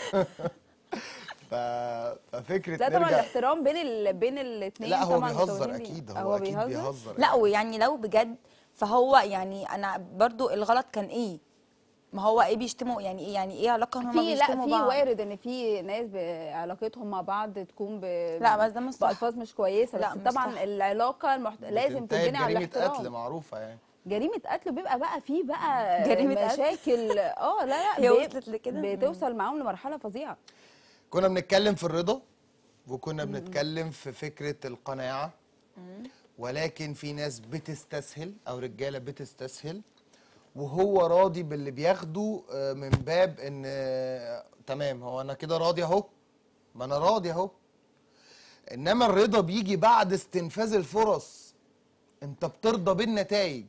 ف... ففكره لا طبعا نرجع الاحترام بين ال... بين الاثنين لا هو طبعا بيهزر متوازنين اكيد بيه. هو, اكيد بيهزر لا يعني. ويعني لو بجد فهو يعني انا برضو الغلط كان ايه ما هو ايه بيشتموا يعني ايه يعني ايه علاقه هما في لا بيشتموا في بعض وارد ان في ناس بعلاقتهم مع بعض تكون ب... لا، بس ده مش صح. بالفاظ مش كويسه لا، بس مش طبعا صح. العلاقه المحت... لازم بتنتهي تبني على بجريمة قتل الاحترام معروفه يعني جريمه قتل بيبقى بقى فيه بقى جريمة قتل؟ مشاكل اه لا لا هي بي- وصلت لكده؟ بتوصل معاهم لمرحله فظيعه كنا بنتكلم في الرضا وكنا بنتكلم في فكرة القناعة ولكن في ناس بتستسهل أو رجالة بتستسهل وهو راضي باللي بياخده آه، من باب إن آه، تمام هو أنا كده راضي أهو ما أنا راضي أهو إنما الرضا بيجي بعد استنفاذ الفرص أنت بترضى بالنتائج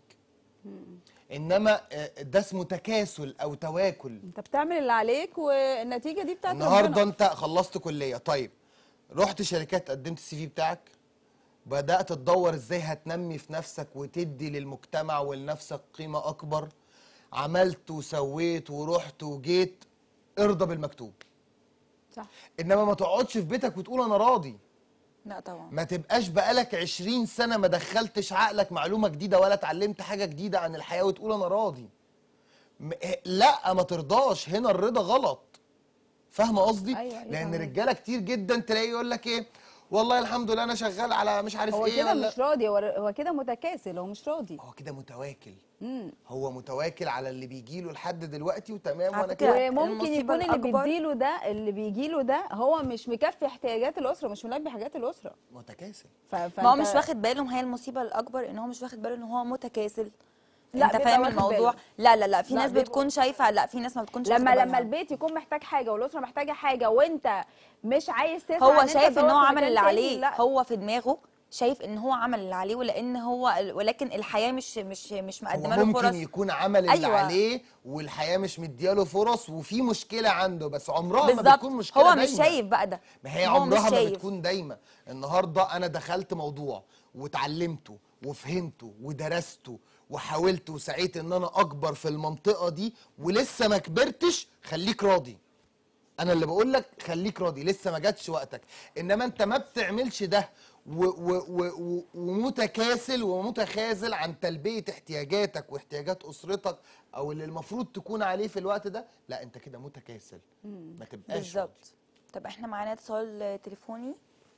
إنما آه، ده اسمه تكاسل أو تواكل انت بتعمل اللي عليك والنتيجه دي بتاعت النهارده ربنا انت خلصت كليه طيب رحت شركات قدمت السي في بتاعك بدات تدور ازاي هتنمي في نفسك وتدي للمجتمع ولنفسك قيمه اكبر عملت وسويت ورحت وجيت ارضى بالمكتوب صح انما ما تقعدش في بيتك وتقول انا راضي لا طبعا ما تبقاش بقالك 20 سنه ما دخلتش عقلك معلومه جديده ولا اتعلمت حاجه جديده عن الحياه وتقول انا راضي م- إيه، لا ما ترضاش هنا الرضا غلط فاهمه قصدي أيوة، أيوة، لان فاهمة. رجاله كتير جدا تلاقيه يقول لك ايه والله الحمد لله انا شغال على مش عارف هو ايه كده ولا مش راضي هو هو كده متكاسل هو مش راضي هو كده متواكل امم هو متواكل على اللي بيجي له لحد دلوقتي وتمام على وانا فكرة، كده وممكن المصيبة يكون اللي الأكبر- بيديله ده اللي بيجيله ده هو مش مكفي احتياجات الاسره مش ملبي حاجات الاسره متكاسل ف... ما هو فأنت- مش واخد باله ما هي المصيبه الاكبر ان هو مش واخد باله ان هو متكاسل لا، انت بيبقى فاهم واخد الموضوع باله. لا لا لا في لا، ناس بيبقى- بتكون شايفه لا في ناس ما بتكونش لما واخدة لما بالها. البيت يكون محتاج حاجه والاسره محتاجه حاجه وانت مش عايز تسعى هو أنت شايف ان تدور هو في عمل مكان اللي تاني، عليه لا. هو في دماغه شايف ان هو عمل اللي عليه ولان هو ولكن الحياه مش مش مش مقدمه هو له ممكن فرص يكون عمل اللي أيوة. عليه والحياه مش مدياله فرص وفي مشكله عنده بس عمرها ما بالظبط بتكون مشكله هو مش دايما. شايف بقى ده ما هي هو مش عمرها ما شايف. بتكون دايما النهارده انا دخلت موضوع واتعلمته وفهمته ودرسته وحاولت وسعيت ان انا اكبر في المنطقه دي ولسه ما كبرتش خليك راضي انا اللي بقول لك خليك راضي لسه ما جاتش وقتك انما انت ما بتعملش ده و و و و ومتكاسل ومتخاذل عن تلبيه احتياجاتك واحتياجات اسرتك او اللي المفروض تكون عليه في الوقت ده لا انت كده متكاسل ما تبقاش راضي. بالظبط طب احنا معانا اتصال تليفوني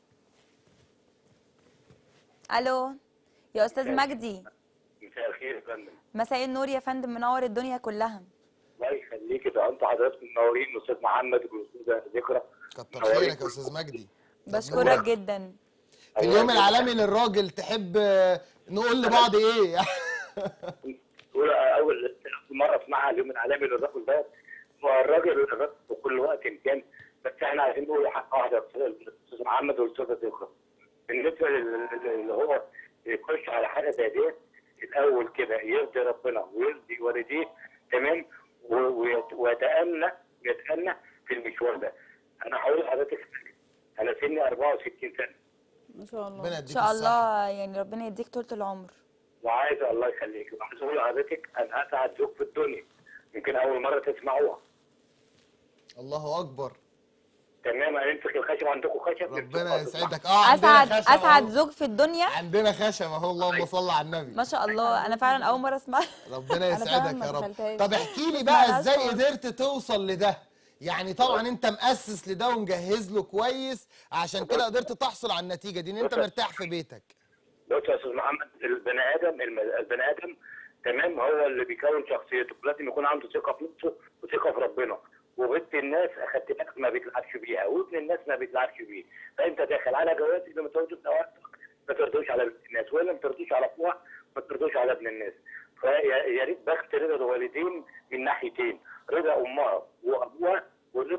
الو يا استاذ مجدي مساء الخير يا فندم مساء النور يا فندم منور الدنيا كلها الله يخليك ده انتوا حضراتكم منورين استاذ محمد والاستاذه ذكرى كتر خيرك يا استاذ مجدي بشكرك جدا في اليوم العالمي للراجل تحب آه، نقول لبعض ايه اول اول مره اسمعها اليوم العالمي للرجل ده هو الراجل الراجل في كل وقت كان بس احنا عايزين نقول حق واحده الاستاذ محمد والاستاذه ذكرى بالنسبه لل- اللي هو يخش على حاجه زي دي الاول كده يرضي ربنا ويرضي والديه تمام و- ويت- ويتأنى يتأنى في المشوار ده انا هقول لحضرتك حاجة. انا سني 64 سنه ما شاء الله ربنا ان يديك شاء الصحة. الله يعني ربنا يديك طولة العمر وعايز الله يخليك وعايز اقول لحضرتك انا اسعد زوج في الدنيا يمكن اول مره تسمعوها الله اكبر تمام هنمسك الخشب عندكم خشب ربنا نمسكه يسعدك اه عندنا اسعد خشب اسعد أهو. زوج في الدنيا عندنا خشب اهو اللهم صل على النبي ما شاء الله انا فعلا اول مره اسمع ربنا فعلاً يسعدك ما يا رب دخلتهاش. طب احكي لي ما بقى لهاش ازاي خالص. قدرت توصل لده يعني طبعا انت مؤسس لده ومجهز له كويس عشان كده قدرت تحصل على النتيجه دي ان انت مرتاح في بيتك بص يا استاذ محمد البني ادم الم- البني ادم تمام هو اللي بيكون شخصيته لازم يكون عنده ثقه في نفسه وثقه في ربنا وبنت الناس اخدت بالك ما بيتلعبش بيها وابن الناس ما بيتلعبش بيه فانت داخل على جواز اذا ما ترضوش اوقاتك ما ترضوش على بنت الناس ولا ما ترضوش على اخوها ما ترضوش على ابن الناس فيا ريت بخت رضا الوالدين من ناحيتين رضا امها وابوها ورضا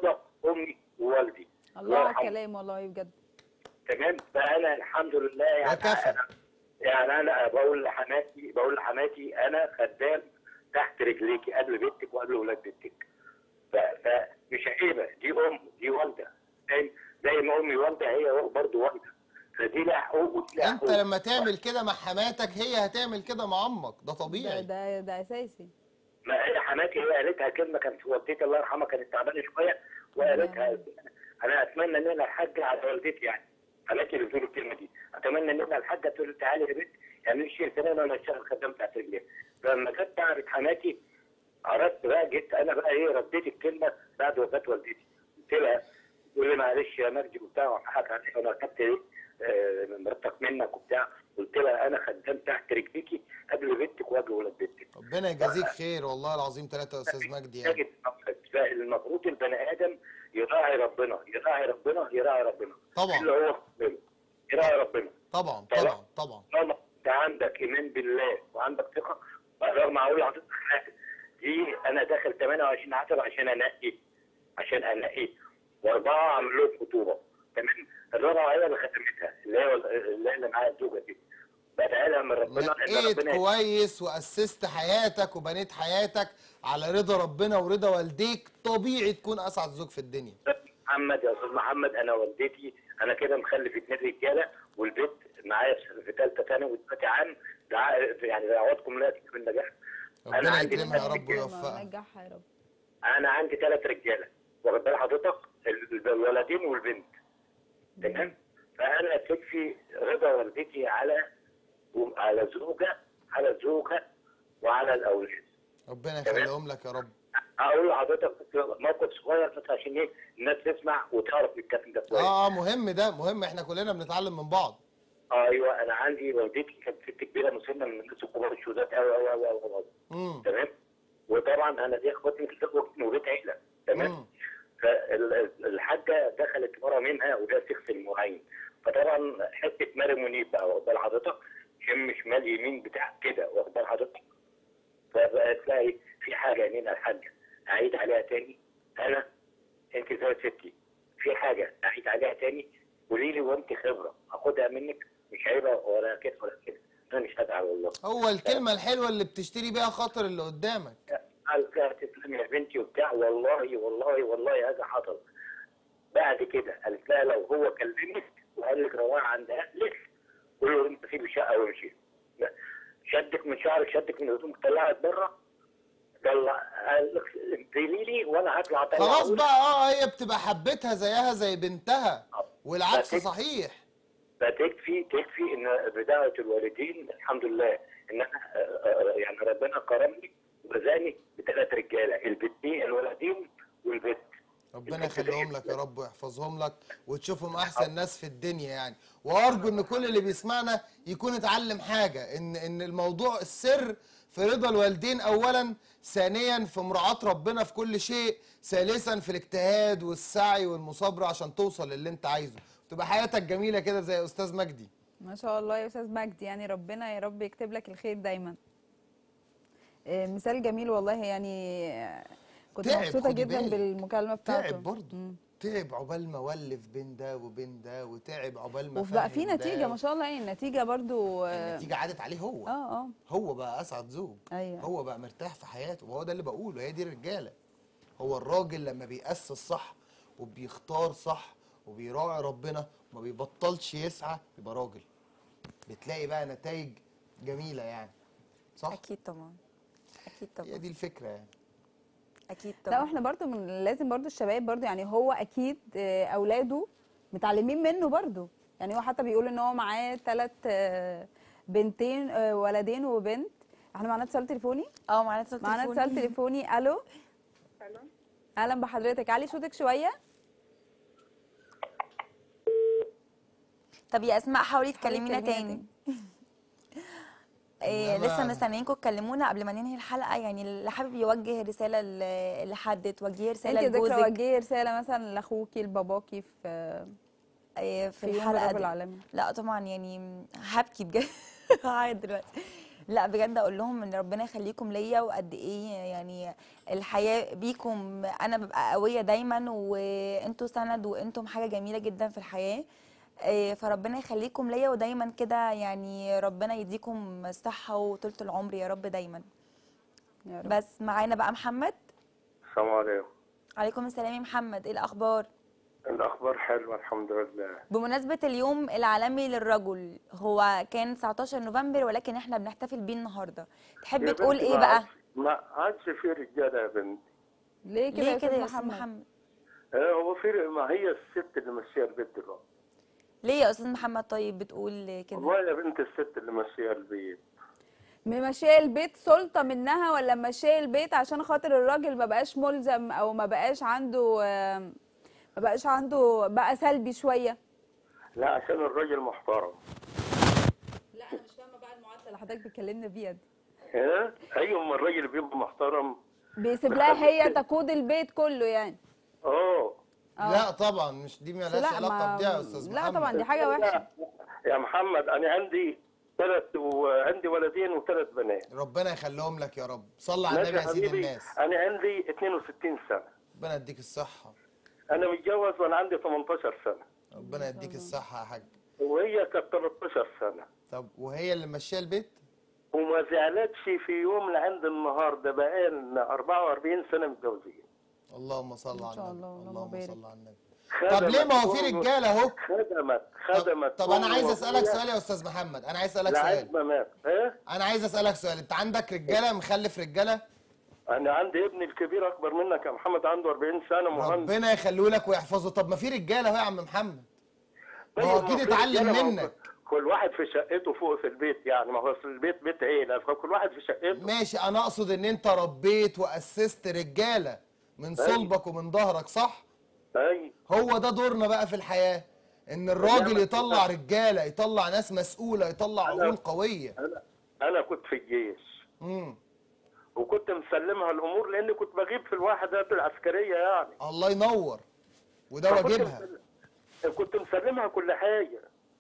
امي ووالدي الله على يرحمه. الكلام والله بجد تمام فانا الحمد لله يعني وكفى. أنا يعني انا بقول لحماتي بقول لحماتي انا خدام تحت رجليكي قبل بنتك وقبل ولاد بنتك ف- فمش عيبه دي ام دي والده زي زي ما امي والده هي برضه والده فدي لها حقوق ودي لها انت حقوق لما تعمل كده مع حماتك هي هتعمل كده مع امك ده ده طبيعي ده ده اساسي ما هي حماتي هي قالتها كلمه كانت والدتي الله يرحمها كانت تعبانه شويه وقالتها انا اتمنى ان انا الحاجه على والدتي يعني حماتي اللي بتقول الكلمه دي اتمنى ان انا الحاجه تقول لي تعالي يا بنت يعني مش سنه وانا اشتغل خدام تحت رجليها فلما جت تعبت حماتي عرفت بقى جيت انا بقى ايه رديت الكلمه بعد وفاه والدتي قلت لها تقول لي معلش يا مجدي وبتاع وحقك عليك انا خدت ايه آه، مرتك منك وبتاع قلت لها انا خدام تحت رجليكي قبل بنتك وقبل ولاد بنتك ربنا يجازيك خير والله العظيم ثلاثة يا استاذ مجدي يعني تجد نفسك فالمفروض البني ادم يراعي ربنا يراعي ربنا يراعي ربنا طبعا. اللي هو ربنا يراعي ربنا طبعا طبعا طبعا طالما انت عندك ايمان بالله وعندك ثقه رغم اقول لحضرتك حاجه دي انا داخل 28 عشر عشان انقي عشان انقي واربعه عملوا لهم خطوبه تمام الرابعه هي اللي ختمتها اللي هي اللي هي اللي معايا الزوجه دي بدعي لها من ربنا ان نقيت ربنا كويس واسست حياتك وبنيت حياتك على رضا ربنا ورضا والديك طبيعي تكون اسعد زوج في الدنيا محمد يا استاذ محمد انا والدتي انا كده مخلف اتنين رجاله والبنت معايا في- في ثالثه ثانوي ودلوقتي عام دعا يعني دعواتكم لا تكون بالنجاح انا ربنا عندي يكرمها يا ثلاث رب رجالة. ويوفقها نجحها يا رب انا عندي ثلاث رجاله واخد بال حضرتك ال- الولدين والبنت تمام فانا تكفي رضا والدتي على على زوجه على زوجه وعلى الاولاد ربنا يخليهم لك يا رب اقول لحضرتك موقف صغير بس عشان ايه الناس تسمع وتعرف الكلام ده كويس اه اه مهم ده مهم احنا كلنا بنتعلم من بعض ايوه انا عندي والدتي كانت ست كبيره مسنه من الناس الكبار الشهداء قوي قوي قوي قوي قوي امم تمام وطبعا انا دي اخواتي من وبيت عيله تمام مم. فالحاجه دخلت ورا منها وده تغسل معين فطبعا حته ماري منيب بقى واخد بال حضرتك شم شمال يمين بتاع كده واخد بال حضرتك فبقى تلاقي في حاجه يمين الحاجه اعيد عليها تاني انا انت زي ستي في حاجه اعيد عليها تاني قولي لي وانت خبره اخدها منك مش عيبه ولا كده ولا كده انا مش هزعل والله هو الكلمة الحلوة اللي بتشتري بيها خاطر اللي قدامك قال لها تسلمي يا بنتي وبتاع والله والله والله هذا حصل بعد كده قالت لها لو هو كلمك وقال لك رواه عند اهلك قول له انت سيب الشقه وامشي لا. شدك من شعرك شدك من هدومك طلعت بره طلع قال لك انزلي لي وانا هطلع اطلع خلاص أقول بقى اه هي بتبقى حبتها زيها زي بنتها والعكس بس- صحيح فتكفي تكفي ان بدايه الوالدين الحمد لله ان انا آه، آه، يعني ربنا كرمني ورزقني بثلاث رجاله البنتين الولدين والبنت ربنا يخليهم لك يا رب ويحفظهم لك وتشوفهم احسن ناس في الدنيا يعني وارجو ان كل اللي بيسمعنا يكون اتعلم حاجه ان ان الموضوع السر في رضا الوالدين اولا ثانيا في مراعاه ربنا في كل شيء ثالثا في الاجتهاد والسعي والمصابره عشان توصل للي انت عايزه تبقى حياتك جميله كده زي استاذ مجدي ما شاء الله يا استاذ مجدي يعني ربنا يا رب يكتب لك الخير دايما آه، مثال جميل والله يعني آه، كنت تعب، مبسوطه خدي جدا بالك. بالمكالمه بتاعته تعب برضه مم. تعب عقبال ما ولف بين ده وبين ده وتعب عقبال ما وبقى في فهم ده. نتيجه ما شاء الله يعني النتيجه برضو اه النتيجه عادت عليه هو اه هو بقى اسعد زوج ايوه هو بقى مرتاح في حياته وهو ده اللي بقوله هي دي الرجاله هو الراجل لما بيأسس صح وبيختار صح وبيراعي ربنا وما بيبطلش يسعى يبقى راجل بتلاقي بقى نتائج جميله يعني صح اكيد طبعا اكيد هي طبعا دي الفكره يعني اكيد لا طبعا واحنا برضو من لازم برضو الشباب برضو يعني هو اكيد آه، اولاده متعلمين منه برضو يعني هو حتى بيقول ان هو معاه ثلاث بنتين آه، ولدين وبنت احنا معانا اتصال تليفوني اه معانا اتصال معانا تليفوني. اتصال تليفوني الو الو اهلا بحضرتك علي صوتك شويه طب يا اسماء حاولي حاولي تكلمينا تكلمينا تاني إيه إنما- لسه مستنيينكم تكلمونا قبل ما ننهي الحلقه يعني اللي حابب يوجه رساله ل- لحد توجهي رساله انت ذكرى لجوزك وجهي رساله مثلا لاخوكي لباباكي في إيه في في يوم الحلقه الرب دي العالمي لا طبعا يعني هبكي بجد هعيط دلوقتي لا بجد اقول لهم ان ربنا يخليكم ليا وقد ايه يعني الحياه بيكم انا ببقى قويه دايما وانتوا سند وانتم حاجه جميله جدا في الحياه إيه، فربنا يخليكم ليا ودايما كده يعني ربنا يديكم الصحه وطولة العمر يا رب دايما يا رب. بس معانا بقى محمد السلام عليكم عليكم السلام يا محمد ايه الاخبار الأخبار حلوة الحمد لله بمناسبة اليوم العالمي للرجل هو كان 19 نوفمبر ولكن احنا بنحتفل بيه النهارده تحب يا تقول بنتي ايه ما بقى عادش- ما عادش في رجالة يا بنتي ليه كده ليه يا كده استاذ يا استاذ محمد محمد آه، هو في ما هي الست اللي ماشية البيت دلوقتي ليه يا استاذ محمد طيب بتقول كده والله يا بنت الست اللي ماشية البيت ممشيه البيت سلطه منها ولا ممشيه البيت عشان خاطر الراجل ما بقاش ملزم او ما بقاش عنده آم، ما بقاش عنده بقى سلبي شويه لا عشان الراجل محترم لا انا مش فاهمه بقى المعادله اللي حضرتك بتكلمنا بيها دي ها ايوه ما الراجل بيبقى محترم بيسيب لها هي تقود البيت كله يعني اه اه لا طبعا مش دي مالهاش لا علاقه ما بدي يا استاذ لا محمد طبعا دي حاجه وحشه يا محمد انا عندي ثلاث وعندي ولدين وثلاث بنات ربنا يخليهم لك يا رب صلى على ماشي النبي يا يا سيد حبيبي الناس انا عندي 62 سنة ربنا يديك الصحه انا متجوز وانا عندي 18 سنة ربنا يديك الصحه يا حاج وهي كانت 13 سنة طب وهي اللي ماشيه البيت وما زعلتش في يوم لعند النهارده بقالنا 44 سنه متجوزين اللهم صل على شاء النبي الله، اللهم اللهم بارك. صل على النبي طب ليه ما هو في خدمت رجاله اهو أم- خدمت طب, خدمت طب انا أم عايز اسالك وأبويا سؤال يا استاذ محمد انا عايز اسالك سؤال لعند ما مات ها انا عايز اسالك سؤال انت عندك رجاله مخلف رجاله انا عندي ابني الكبير اكبر منك يا محمد عنده 40 سنه مهندس ربنا يخليه لك ويحفظه طب ما في رجاله اهو يا عم محمد ما هو طيب، اكيد في اتعلم رجالة، ما هو منك كل واحد في شقته فوق في البيت يعني ما هو في البيت بيت عيله فكل واحد في شقته ماشي انا اقصد ان انت ربيت واسست رجاله من صلبك ومن ظهرك صح اي هو ده دورنا بقى في الحياه ان الراجل ونعمل يطلع كده. رجاله يطلع ناس مسؤوله يطلع أنا- عقول قويه انا انا كنت في الجيش امم وكنت مسلمها الامور لاني كنت بغيب في الوحدات العسكريه يعني الله ينور وده فكنت واجبها مسل- كنت مسلمها كل حاجه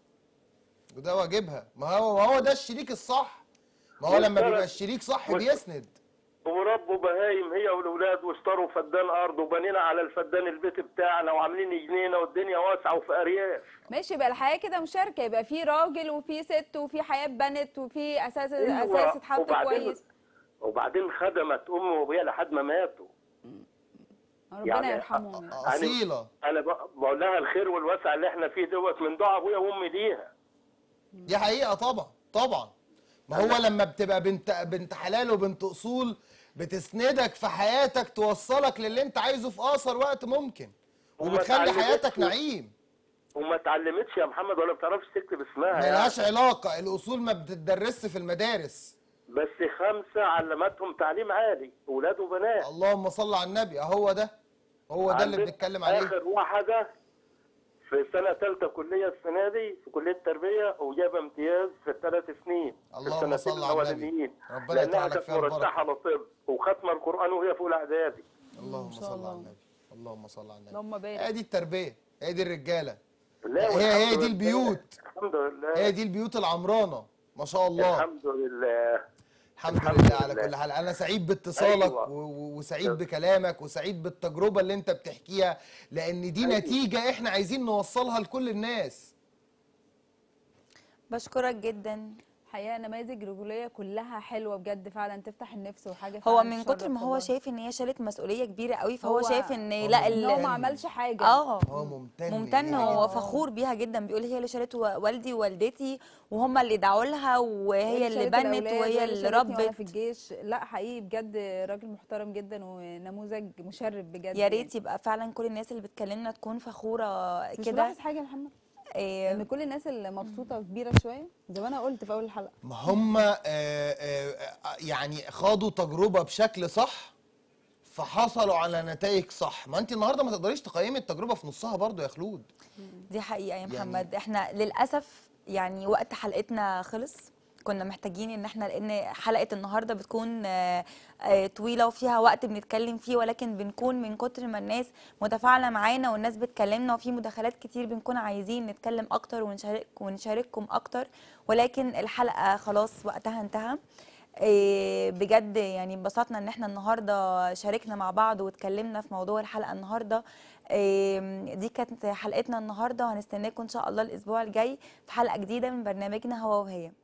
وده واجبها ما هو ما هو ده الشريك الصح ما هو لما والثلاث- بيبقى الشريك صح وال- بيسند وربوا بهايم هي والاولاد واشتروا فدان ارض وبنينا على الفدان البيت بتاعنا وعاملين جنينه والدنيا واسعه وفي ارياف ماشي يبقى الحياه كده مشاركه يبقى في راجل وفي ست وفي حياه بنت وفي اساس أيوة، اساس اتحط وبعدين- كويس وبعدين خدمت امي وابويا لحد ما ماتوا ربنا يعني يرحمهم يعني. اصيله انا ب- بقول لها الخير والوسع اللي احنا فيه دوت من دعاء ابويا وامي ليها دي حقيقه طبعا طبعا ما هو لما بتبقى بنت بنت حلال وبنت اصول بتسندك في حياتك توصلك للي انت عايزه في اقصر وقت ممكن وما وبتخلي اتعلمتش حياتك و- نعيم وما اتعلمتش يا محمد ولا بتعرفش تكتب اسمها ملهاش يعني. علاقه الاصول ما بتدرسش في المدارس بس خمسه علمتهم تعليم عالي اولاد وبنات اللهم صل على النبي اهو ده هو ده اللي عندنا بنتكلم عليه اخر واحده في سنه ثالثه كليه السنه دي في كليه التربيه وجاب امتياز في الثلاث سنين في اللهم السنتين صل على النبي. الاولانيين ربنا لانها يجعلك كانت فيها البركة. مرشحه لطب وختمه القران وهي في اولى اعدادي اللهم شاء صل الله. على النبي اللهم صل على النبي اللهم بارك هي دي التربيه هي دي الرجاله لا هي والحمد هي دي لله. البيوت الحمد لله هي دي البيوت العمرانه ما شاء الله الحمد لله الحمد, الحمد لله على لله. كل حال انا سعيد باتصالك أيوة. و- و- وسعيد بكلامك وسعيد بالتجربه اللي انت بتحكيها لان دي أيوة. نتيجه احنا عايزين نوصلها لكل الناس بشكرك جدا الحقيقه نماذج رجوليه كلها حلوه بجد فعلا تفتح النفس وحاجه هو فعلا من كتر تشرف ما هو والله. شايف ان هي شالت مسؤوليه كبيره قوي فهو هو- شايف ان هو لا ان ال- هو ما عملش حاجه اه هو ممتن ممتن ليها هو جداً. فخور بيها جدا بيقول هي اللي شالت و- والدي ووالدتي وهم اللي دعوا لها وهي اللي شالت بنت الأولاد وهي اللي شالتني وأنا في ربت الجيش لا حقيقي بجد راجل محترم جدا ونموذج مشرف بجد يا ريت يبقى فعلا كل الناس اللي بتكلمنا تكون فخوره مش كده ملاحظ حاجه يا محمد إيه، ان كل الناس اللي مبسوطه كبيره شويه زي ما انا قلت في اول الحلقه ما هم آه، آه، آه، يعني خاضوا تجربه بشكل صح فحصلوا على نتائج صح ما انت النهارده ما تقدريش تقيمي التجربه في نصها برضو يا خلود دي حقيقه يا يعني- محمد احنا للاسف يعني وقت حلقتنا خلص كنا محتاجين ان احنا لان حلقه النهارده بتكون آه، آه، طويله وفيها وقت بنتكلم فيه ولكن بنكون من كتر ما الناس متفاعله معانا والناس بتكلمنا وفي مداخلات كتير بنكون عايزين نتكلم اكتر ونشارك ونشارككم اكتر ولكن الحلقه خلاص وقتها انتهى إيه بجد يعني انبسطنا ان احنا النهارده شاركنا مع بعض واتكلمنا في موضوع الحلقه النهارده إيه دي كانت حلقتنا النهارده وهنستناكم ان شاء الله الاسبوع الجاي في حلقه جديده من برنامجنا هو وهي